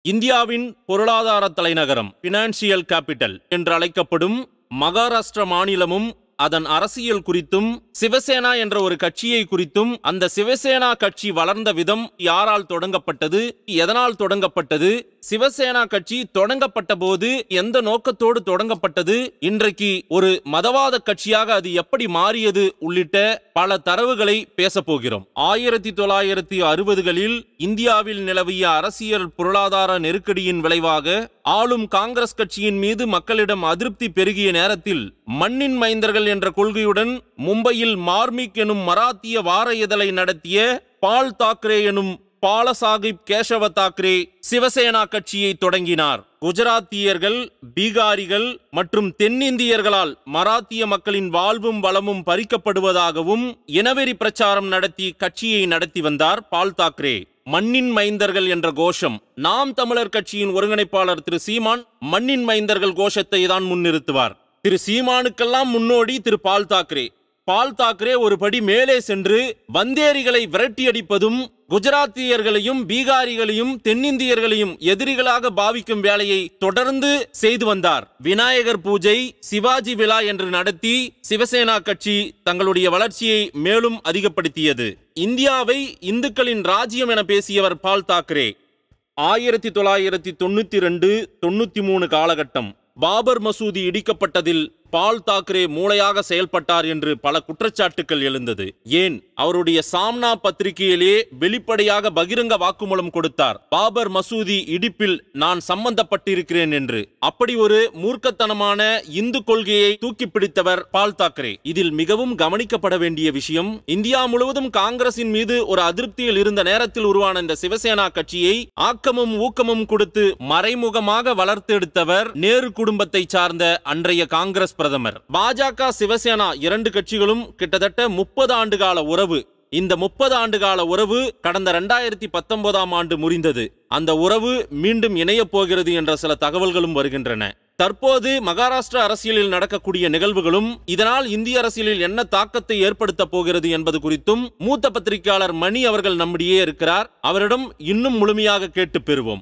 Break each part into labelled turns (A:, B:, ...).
A: இந்தியாவின் பொருளாதார தலைநகரம் பினான்சியல் கேபிட்டல் என்று அழைக்கப்படும் மகாராஷ்டிர மாநிலமும் அதன் அரசியல் குறித்தும் சிவசேனா என்ற ஒரு கட்சியை குறித்தும் அந்த சிவசேனா கட்சி வளர்ந்த விதம் யாரால் தொடங்கப்பட்டது எதனால் தொடங்கப்பட்டது சிவசேனா கட்சி தொடங்கப்பட்ட போது எந்த நோக்கத்தோடு தொடங்கப்பட்டது இன்றைக்கு ஒரு மதவாத கட்சியாக அது எப்படி மாறியது உள்ளிட்ட பல தரவுகளை பேசப் போகிறோம் ஆயிரத்தி தொள்ளாயிரத்தி அறுபதுகளில் இந்தியாவில் நிலவிய அரசியல் பொருளாதார நெருக்கடியின் விளைவாக ஆளும் காங்கிரஸ் கட்சியின் மீது மக்களிடம் அதிருப்தி பெருகிய நேரத்தில் மண்ணின் மைந்தர்கள் என்ற கொள்கையுடன் மும்பையில் மார்மிக் எனும் மராத்திய வார இதழை நடத்திய பால் தாக்கரே எனும் பாலசாஹிப் கேசவ தாக்கரே சிவசேனா கட்சியை தொடங்கினார் குஜராத்தியர்கள் பீகாரிகள் மற்றும் தென்னிந்தியர்களால் மராத்திய மக்களின் வாழ்வும் வளமும் பறிக்கப்படுவதாகவும் இனவெறி பிரச்சாரம் நடத்தி கட்சியை நடத்தி வந்தார் பால் தாக்கரே மண்ணின் மைந்தர்கள் என்ற கோஷம் நாம் தமிழர் கட்சியின் ஒருங்கிணைப்பாளர் திரு சீமான் மண்ணின் மைந்தர்கள் கோஷத்தை தான் முன்னிறுத்துவார் திரு சீமானுக்கெல்லாம் முன்னோடி திரு பால் தாக்கரே பால் தாக்கரே ஒரு படி மேலே சென்று வந்தேரிகளை விரட்டியடிப்பதும் குஜராத்தியர்களையும் பீகாரிகளையும் தென்னிந்தியர்களையும் எதிரிகளாக பாவிக்கும் வேலையை தொடர்ந்து செய்து வந்தார் விநாயகர் பூஜை சிவாஜி விழா என்று நடத்தி சிவசேனா கட்சி தங்களுடைய வளர்ச்சியை மேலும் அதிகப்படுத்தியது இந்தியாவை இந்துக்களின் ராஜ்யம் என பேசியவர் பால் தாக்கரே ஆயிரத்தி தொள்ளாயிரத்தி தொண்ணூத்தி ரெண்டு தொண்ணூத்தி மூணு காலகட்டம் பாபர் மசூதி இடிக்கப்பட்டதில் பால் தாக்கரே மூளையாக செயல்பட்டார் என்று பல குற்றச்சாட்டுகள் எழுந்தது ஏன் அவருடைய சாம்னா பத்திரிகையிலே வெளிப்படையாக பகிரங்க வாக்குமூலம் கொடுத்தார் பாபர் மசூதி இடிப்பில் நான் சம்பந்தப்பட்டிருக்கிறேன் என்று அப்படி ஒரு மூர்க்கத்தனமான இந்து கொள்கையை தூக்கி பிடித்தவர் பால் தாக்கரே இதில் மிகவும் கவனிக்கப்பட வேண்டிய விஷயம் இந்தியா முழுவதும் காங்கிரசின் மீது ஒரு அதிருப்தியில் இருந்த நேரத்தில் உருவான இந்த சிவசேனா கட்சியை ஆக்கமும் ஊக்கமும் கொடுத்து மறைமுகமாக வளர்த்தெடுத்தவர் நேரு குடும்பத்தை சார்ந்த அன்றைய காங்கிரஸ் பிரதமர் பாஜக சிவசேனா இரண்டு கட்சிகளும் கிட்டத்தட்ட முப்பது ஆண்டு கால உறவு இந்த முப்பது ஆண்டு கால உறவு கடந்த ரெண்டாயிரத்தி பத்தொன்பதாம் ஆண்டு முறிந்தது அந்த உறவு மீண்டும் இணையப் போகிறது என்ற சில தகவல்களும் வருகின்றன தற்போது மகாராஷ்டிரா அரசியலில் நடக்கக்கூடிய நிகழ்வுகளும் இதனால் இந்திய அரசியலில் என்ன தாக்கத்தை ஏற்படுத்த போகிறது என்பது குறித்தும் மூத்த பத்திரிகையாளர் மணி அவர்கள் நம்மிடையே இருக்கிறார் அவரிடம் இன்னும் முழுமையாக கேட்டு பெறுவோம்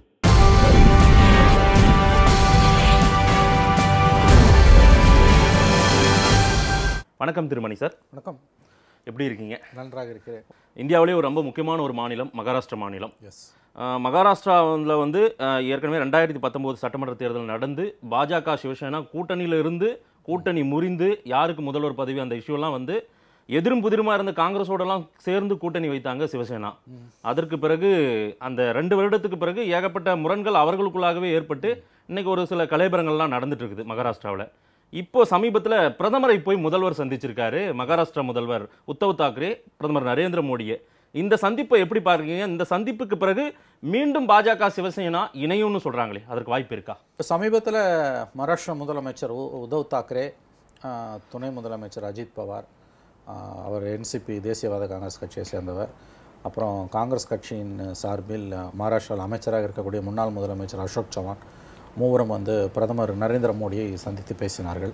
A: வணக்கம் திருமணி சார்
B: வணக்கம்
A: எப்படி இருக்கீங்க
B: நன்றாக இருக்கிறேன்
A: இந்தியாவிலே ஒரு ரொம்ப முக்கியமான ஒரு மாநிலம் மகாராஷ்டிரா மாநிலம்
B: எஸ்
A: அஹ், மகாராஷ்டிராவில் வந்து அஹ், ஏற்கனவே ரெண்டாயிரத்தி பத்தொம்போது சட்டமன்ற தேர்தல் நடந்து பாஜக சிவசேனா கூட்டணியில இருந்து கூட்டணி முறிந்து யாருக்கு முதல்வர் பதவி அந்த இஷ்யூலாம் வந்து எதிரும் புதிருமா இருந்த காங்கிரஸோடலாம் சேர்ந்து கூட்டணி வைத்தாங்க சிவசேனா அதற்கு பிறகு அந்த ரெண்டு வருடத்துக்கு பிறகு ஏகப்பட்ட முரண்கள் அவர்களுக்குள்ளாகவே ஏற்பட்டு இன்னைக்கு ஒரு சில கலைபரங்கள்லாம் நடந்துட்டு இருக்குது மகாராஷ்டிராவில் இப்போ சமீபத்தில் பிரதமரை போய் முதல்வர் சந்திச்சிருக்காரு மகாராஷ்டிரா முதல்வர் உத்தவ் தாக்கரே பிரதமர் நரேந்திர மோடியை இந்த சந்திப்பை எப்படி பாருக்கீங்க இந்த சந்திப்புக்கு பிறகு மீண்டும் பாஜக சிவசேனா இணையும்னு சொல்றாங்களே அதற்கு வாய்ப்பு இருக்கா
B: இப்போ சமீபத்தில் மகாராஷ்டிரா முதலமைச்சர் உ- உத்தவ் தாக்கரே ஆ, துணை முதலமைச்சர் அஜித் பவார் ஆ, அவர் என்சிபி தேசியவாத காங்கிரஸ் கட்சியை சேர்ந்தவர் அப்புறம் காங்கிரஸ் கட்சியின் சார்பில் மகாராஷ்டிராவில் அமைச்சராக இருக்கக்கூடிய முன்னாள் முதலமைச்சர் அசோக் சவான் மூவரும் வந்து பிரதமர் நரேந்திர மோடியை சந்தித்து பேசினார்கள்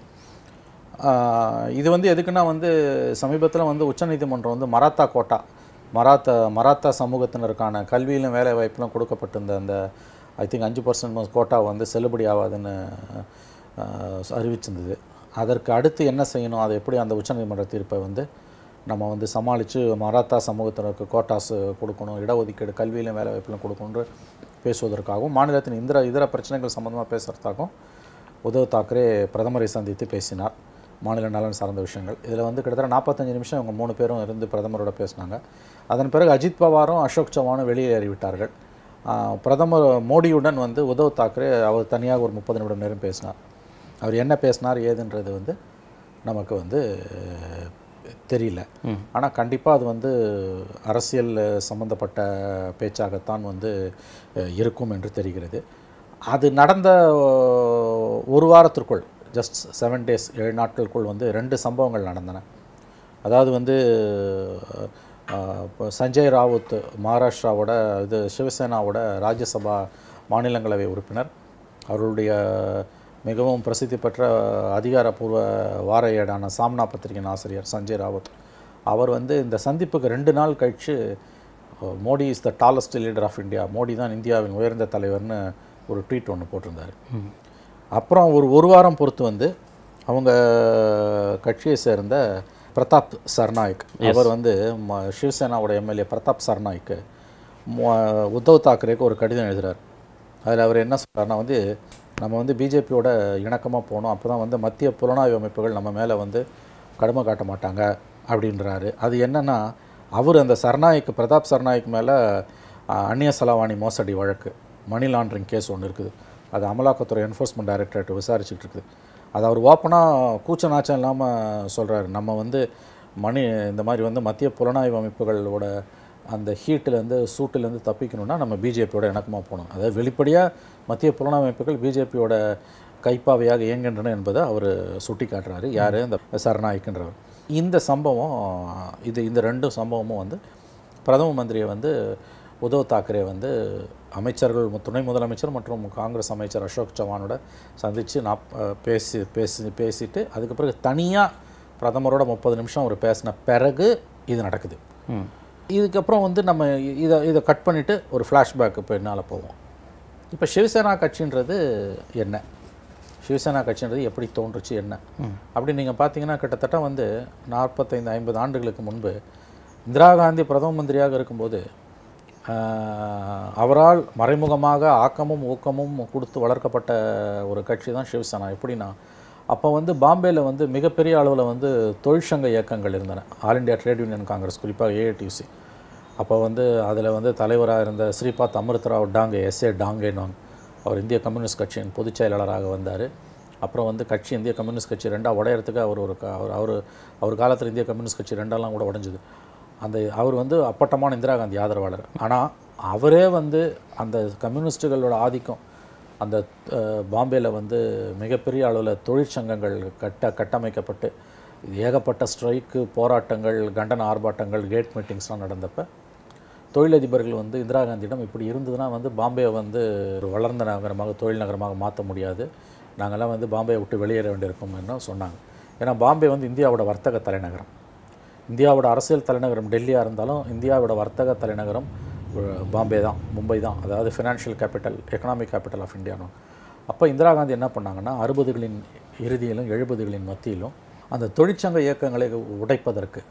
B: ஆஹ் இது வந்து எதுக்குன்னா வந்து சமீபத்தில் வந்து உச்சநீதிமன்றம் வந்து மராத்தா கோட்டா மராத்தா மராத்தா சமூகத்தினருக்கான கல்வியிலும் வேலை வாய்ப்பிலும் கொடுக்கப்பட்டிருந்த அந்த ஐ திங்க் அஞ்சு பர்சன்ட் கோட்டா வந்து செல்லுபடி ஆகாதுன்னு ஆஹ் அறிவிச்சிருந்தது அதற்கு அடுத்து என்ன செய்யணும் அதை எப்படி அந்த உச்சநீதிமன்ற தீர்ப்பை வந்து நம்ம வந்து சமாளித்து மராத்தா சமூகத்தினருக்கு கோட்டாஸ் கொடுக்கணும் இடஒதுக்கீடு கல்வியிலும் வேலை வாய்ப்பிலும் கொடுக்கணுன்ற பேசுவதற்காகவும் மாநிலத்தின் இதர இதர பிரச்சனைகள் சம்பந்தமாக பேசுகிறதுக்காகவும் உத்தவ் தாக்கரே பிரதமரை சந்தித்து பேசினார் மாநில நலன் சார்ந்த விஷயங்கள் இதில் வந்து கிட்டத்தட்ட நாற்பத்தஞ்சு நிமிஷம் இவங்க மூணு பேரும் இருந்து பிரதமரோட பேசினாங்க அதன் பிறகு அஜித் பவாரும் அசோக் சவானும் வெளியேறிவிட்டார்கள் ஆஹ் பிரதமர் மோடியுடன் வந்து உத்தவ் தாக்கரே அவர் தனியாக ஒரு முப்பது நிமிடம் நேரம் பேசினார் அவர் என்ன பேசினார் ஏதுன்றது வந்து நமக்கு வந்து அஹ், தெரியல ஆனால் கண்டிப்பாக அது வந்து அரசியல் சம்பந்தப்பட்ட பேச்சாகத்தான் வந்து அஹ், இருக்கும் என்று தெரிகிறது அது நடந்த அஹ், ஒரு வாரத்திற்குள் ஜஸ்ட் செவன் டேஸ் ஏழு நாட்களுக்குள் வந்து ரெண்டு சம்பவங்கள் நடந்தன அதாவது வந்து அஹ், இப்போ சஞ்சய் ராவுத் மகாராஷ்டிராவோட இது சிவசேனாவோட ராஜ்யசபா மாநிலங்களவை உறுப்பினர் அவர்களுடைய மிகவும் பிரசித்தி பெற்ற அதிகாரப்பூர்வ வார ஏடான சாம்னா பத்திரிகையின் ஆசிரியர் சஞ்சய் ராவத் அவர் வந்து இந்த சந்திப்புக்கு ரெண்டு நாள் கழித்து Modi is the tallest leader of India Modi தான் இந்தியாவின் உயர்ந்த தலைவர்னு ஒரு ட்வீட் ஒன்று போட்டிருந்தார் அப்புறம் ஒரு ஒரு வாரம் பொறுத்து வந்து அவங்க கட்சியை சேர்ந்த பிரதாப் சர்நாயக் அவர் வந்து ம- சிவசேனாவோட எம்எல்ஏ பிரதாப் சர்நாய்க்கு ம- உத்தவ் தாக்கரேக்கு ஒரு கடிதம் எழுதுறார் அதில் அவர் என்ன சொல்றாருன்னா வந்து நம்ம வந்து பிஜேபியோட இணக்கமாக போகணும் அப்போ தான் வந்து மத்திய புலனாய்வு அமைப்புகள் நம்ம மேலே வந்து கடுமை காட்ட மாட்டாங்க அப்படின்றாரு அது என்னன்னா அவர் அந்த சர்நாய்க்கு பிரதாப் சர்நாய்க்கு மேலே அந்நிய செலவாணி மோசடி வழக்கு மணி லாண்ட்ரிங் கேஸ் ஒன்று இருக்குது அது அமலாக்கத்துறை என்ஃபோர்ஸ்மெண்ட் டைரக்டரேட் விசாரிச்சுட்டு இருக்குது அது அவர் ஓப்பனாக கூச்ச நாச்சம் இல்லாமல் சொல்கிறாரு நம்ம வந்து மணி இந்த மாதிரி வந்து மத்திய புலனாய்வு அமைப்புகளோட அந்த ஹீட்டிலேருந்து சூட்டிலேருந்து தப்பிக்கணும்னா நம்ம பிஜேபியோட இணக்கமாக போகணும் அதாவது வெளிப்படையாக மத்திய புலனாய்வு அமைப்புகள் பிஜேபியோட கைப்பாவையாக இயங்குகின்றன என்பதை அவர் சுட்டி காட்டுறாரு யார் இந்த சரணாய்க்குன்றவர் இந்த சம்பவம் இது இந்த ரெண்டு சம்பவமும் வந்து பிரதம மந்திரியை வந்து உத்தவ் தாக்கரே வந்து அமைச்சர்கள் மு- துணை முதலமைச்சர் மற்றும் காங்கிரஸ் அமைச்சர் அசோக் சவானோட சந்தித்து நான் பேசி பேசி பேசிட்டு அதுக்கு பிறகு தனியாக பிரதமரோட முப்பது நிமிஷம் அவர் பேசின பிறகு இது நடக்குது
A: ம்
B: இதுக்கப்புறம் வந்து நம்ம இ- இதை இதை கட் பண்ணிவிட்டு ஒரு ஃப்ளாஷ்பேக் இப்போ என்னால் போவோம் இப்போ சிவசேனா கட்சின்றது என்ன சிவசேனா கட்சின்றது எப்படி தோன்றுச்சு என்ன அப்படி நீங்கள் பார்த்தீங்கன்னா கிட்டத்தட்ட வந்து நாற்பத்தைந்து ஐம்பது ஆண்டுகளுக்கு முன்பு இந்திரா காந்தி பிரதம மந்திரியாக இருக்கும்போது ஆஹ், அவரால் மறைமுகமாக ஆக்கமும் ஊக்கமும் கொடுத்து வளர்க்கப்பட்ட ஒரு கட்சி தான் சிவசேனா எப்படின்னா அப்போ வந்து பாம்பேயில் வந்து மிகப்பெரிய அளவில் வந்து தொழிற்சங்க இயக்கங்கள் இருந்தன all India trade union Congress குறிப்பாக ஏஐடிசி அப்போ வந்து அதில் வந்து தலைவராக இருந்த ஸ்ரீபாத் அமிர்தராவ் டாங்கே எஸ்ஏ டாங்கேன்னு அவர் இந்திய கம்யூனிஸ்ட் கட்சியின் பொதுச் செயலாளராக வந்தார் அப்புறம் வந்து கட்சி இந்திய கம்யூனிஸ்ட் கட்சி ரெண்டாக உடையறதுக்கு அவர் ஒரு க- அவர் அவர் அவர் காலத்தில் இந்திய கம்யூனிஸ்ட் கட்சி ரெண்டாலாம் கூட உடைஞ்சுது அந்த அவர் வந்து அப்பட்டமான இந்திரா காந்தி ஆதரவாளர் ஆனால் அவரே வந்து அந்த கம்யூனிஸ்ட்டுகளோட ஆதிக்கம் அந்த பாம்பேயில் வந்து மிகப்பெரிய அளவில் தொழிற்சங்கங்கள் கட்ட கட்டமைக்கப்பட்டு இது ஏகப்பட்ட ஸ்ட்ரைக்கு போராட்டங்கள் கண்டன ஆர்ப்பாட்டங்கள் கேட் மீட்டிங்ஸ்லாம் நடந்தப்ப தொழிலதிபர்கள் வந்து இந்திரா காந்தியிடம் இப்படி இருந்ததுன்னா வந்து பாம்பே வந்து ஒரு வளர்ந்த நகரமாக தொழில் நகரமாக மாற்ற முடியாது நாங்கள்லாம் வந்து பாம்பே விட்டு வெளியேற வேண்டியிருக்கோம்னு சொன்னாங்க ஏன்னா பாம்பே வந்து இந்தியாவோட வர்த்தக தலைநகரம் இந்தியாவோட அரசியல் தலைநகரம் டெல்லியாக இருந்தாலும் இந்தியாவோட வர்த்தக தலைநகரம் அஹ், பாம்பே தான் மும்பை தான் அதாவது financial capital economic capital of இந்தியானு அப்போ இந்திரா காந்தி என்ன பண்ணாங்கன்னா அறுபதுகளின் இறுதியிலும் எழுபதுகளின் மத்தியிலும் அந்த தொழிற்சங்க இயக்கங்களை உடைப்பதற்கு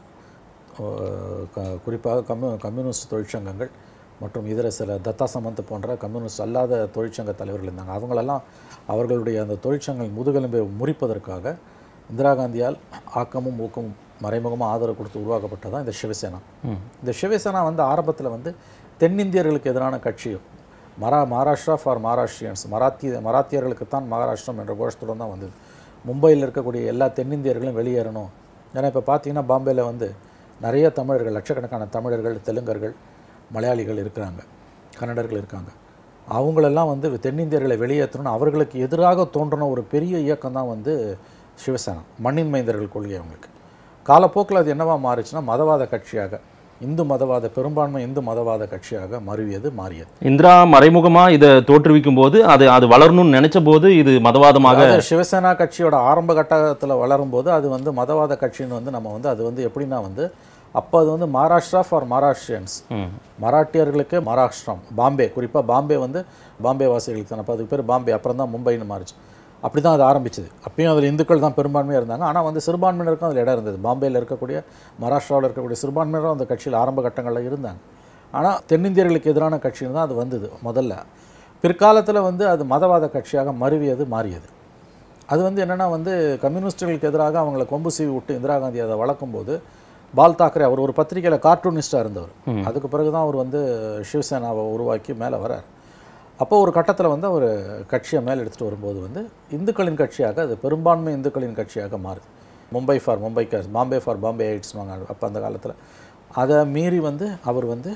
B: அஹ், க- குறிப்பாக கம்யூ கம்யூனிஸ்ட் தொழிற்சங்கங்கள் மற்றும் இதர சில தத்தா சமந்த் போன்ற கம்யூனிஸ்ட் அல்லாத தொழிற்சங்க தலைவர்கள் இருந்தாங்க அவங்களெல்லாம் அவர்களுடைய அந்த தொழிற்சங்கங்கள் முதுகெலும்பை முறிப்பதற்காக இந்திரா காந்தியால் ஆக்கமும் ஊக்கமும் மறைமுகமாக ஆதரவு கொடுத்து உருவாக்கப்பட்டதான் இந்த சிவசேனா இந்த சிவசேனா வந்து ஆரம்பத்தில் வந்து தென்னிந்தியர்களுக்கு எதிரான கட்சியும் மரா மகாராஷ்டிரா ஃபார் மகாராஷ்டிரியன்ஸ் மராத்திய மராத்தியர்களுக்குத்தான் மகாராஷ்டிரம் என்ற கோஷத்துடன் தான் வந்தது மும்பையில் இருக்கக்கூடிய எல்லா தென்னிந்தியர்களும் வெளியேறணும் ஏன்னா இப்போ பார்த்தீங்கன்னா பாம்பேயில் வந்து நிறைய தமிழர்கள் லட்சக்கணக்கான தமிழர்கள் தெலுங்கர்கள் மலையாளிகள் இருக்கிறாங்க கன்னடர்கள் இருக்காங்க அவங்களெல்லாம் வந்து தென்னிந்தியர்களை வெளியேற்றணும் அவர்களுக்கு எதிராக தோன்றின ஒரு பெரிய இயக்கம் தான் வந்து சிவசேனா மண்ணின் மைந்தர்கள் கொள்கை அவங்களுக்கு காலப்போக்கில் அது என்னவா மாறுச்சுன்னா மதவாத கட்சியாக இந்து மதவாத பெரும்பான்மை இந்து மதவாத கட்சியாக மருவியது மாறியது
A: இந்திரா மறைமுகமா இதை தோற்றுவிக்கும் போது அது அது வளரணும்னு நினைச்ச போது இது மதவாதமாக
B: அதாவது சிவசேனா கட்சியோட ஆரம்ப கட்டத்தில் வளரும்போது அது வந்து மதவாத கட்சின்னு வந்து நம்ம வந்து அது வந்து எப்படின்னா வந்து அப்போ அது வந்து மகாராஷ்டிரா ஃபார் மகாராஷ்டிரியன்ஸ்
A: ம்.
B: மராட்டியர்களுக்கு மகாராஷ்டிரம் பாம்பே குறிப்பாக பாம்பே வந்து பாம்பே வாசிகளுக்கு தான் அப்போ அதுக்கு பேர் பாம்பே அப்புறம் தான் மும்பைன்னு மாறிச்சு அப்படி தான் அது ஆரம்பிச்சது அப்பயும் அதில் இந்துக்கள் தான் பெரும்பான்மையாக இருந்தாங்க ஆனால் வந்து சிறுபான்மையினருக்கும் அதில் இடம் இருந்தது பாம்பேயில் இருக்கக்கூடிய மகாராஷ்டிராவில் இருக்கக்கூடிய சிறுபான்மையினரும் அந்த கட்சியில் ஆரம்ப கட்டங்களில் இருந்தாங்க ஆனால் தென்னிந்தியர்களுக்கு எதிரான கட்சின்னு தான் அது வந்தது முதல்ல பிற்காலத்தில் வந்து அது மதவாத கட்சியாக மருவியது மாறியது அது வந்து என்னென்னா வந்து கம்யூனிஸ்டுகளுக்கு எதிராக அவங்கள கொம்பு சீவி விட்டு இந்திரா காந்தி அதை வளர்க்கும்போது பால் தாக்கரே அவர் ஒரு பத்திரிக்கையில் கார்ட்டூனிஸ்டாக இருந்தவர் அதுக்கு பிறகு தான் அவர் வந்து சிவசேனாவை உருவாக்கி மேலே வரார் அப்போ ஒரு கட்டத்தில் வந்து அவர் கட்சியை மேலே எடுத்துகிட்டு வரும்போது வந்து இந்துக்களின் கட்சியாக அது பெரும்பான்மை இந்துக்களின் கட்சியாக மாறுது மும்பை ஃபார் மும்பை பாம்பே ஃபார் பாம்பே ஐட்ஸ்வாங்க அப்போ அந்த காலத்தில் அதை மீறி வந்து அவர் வந்து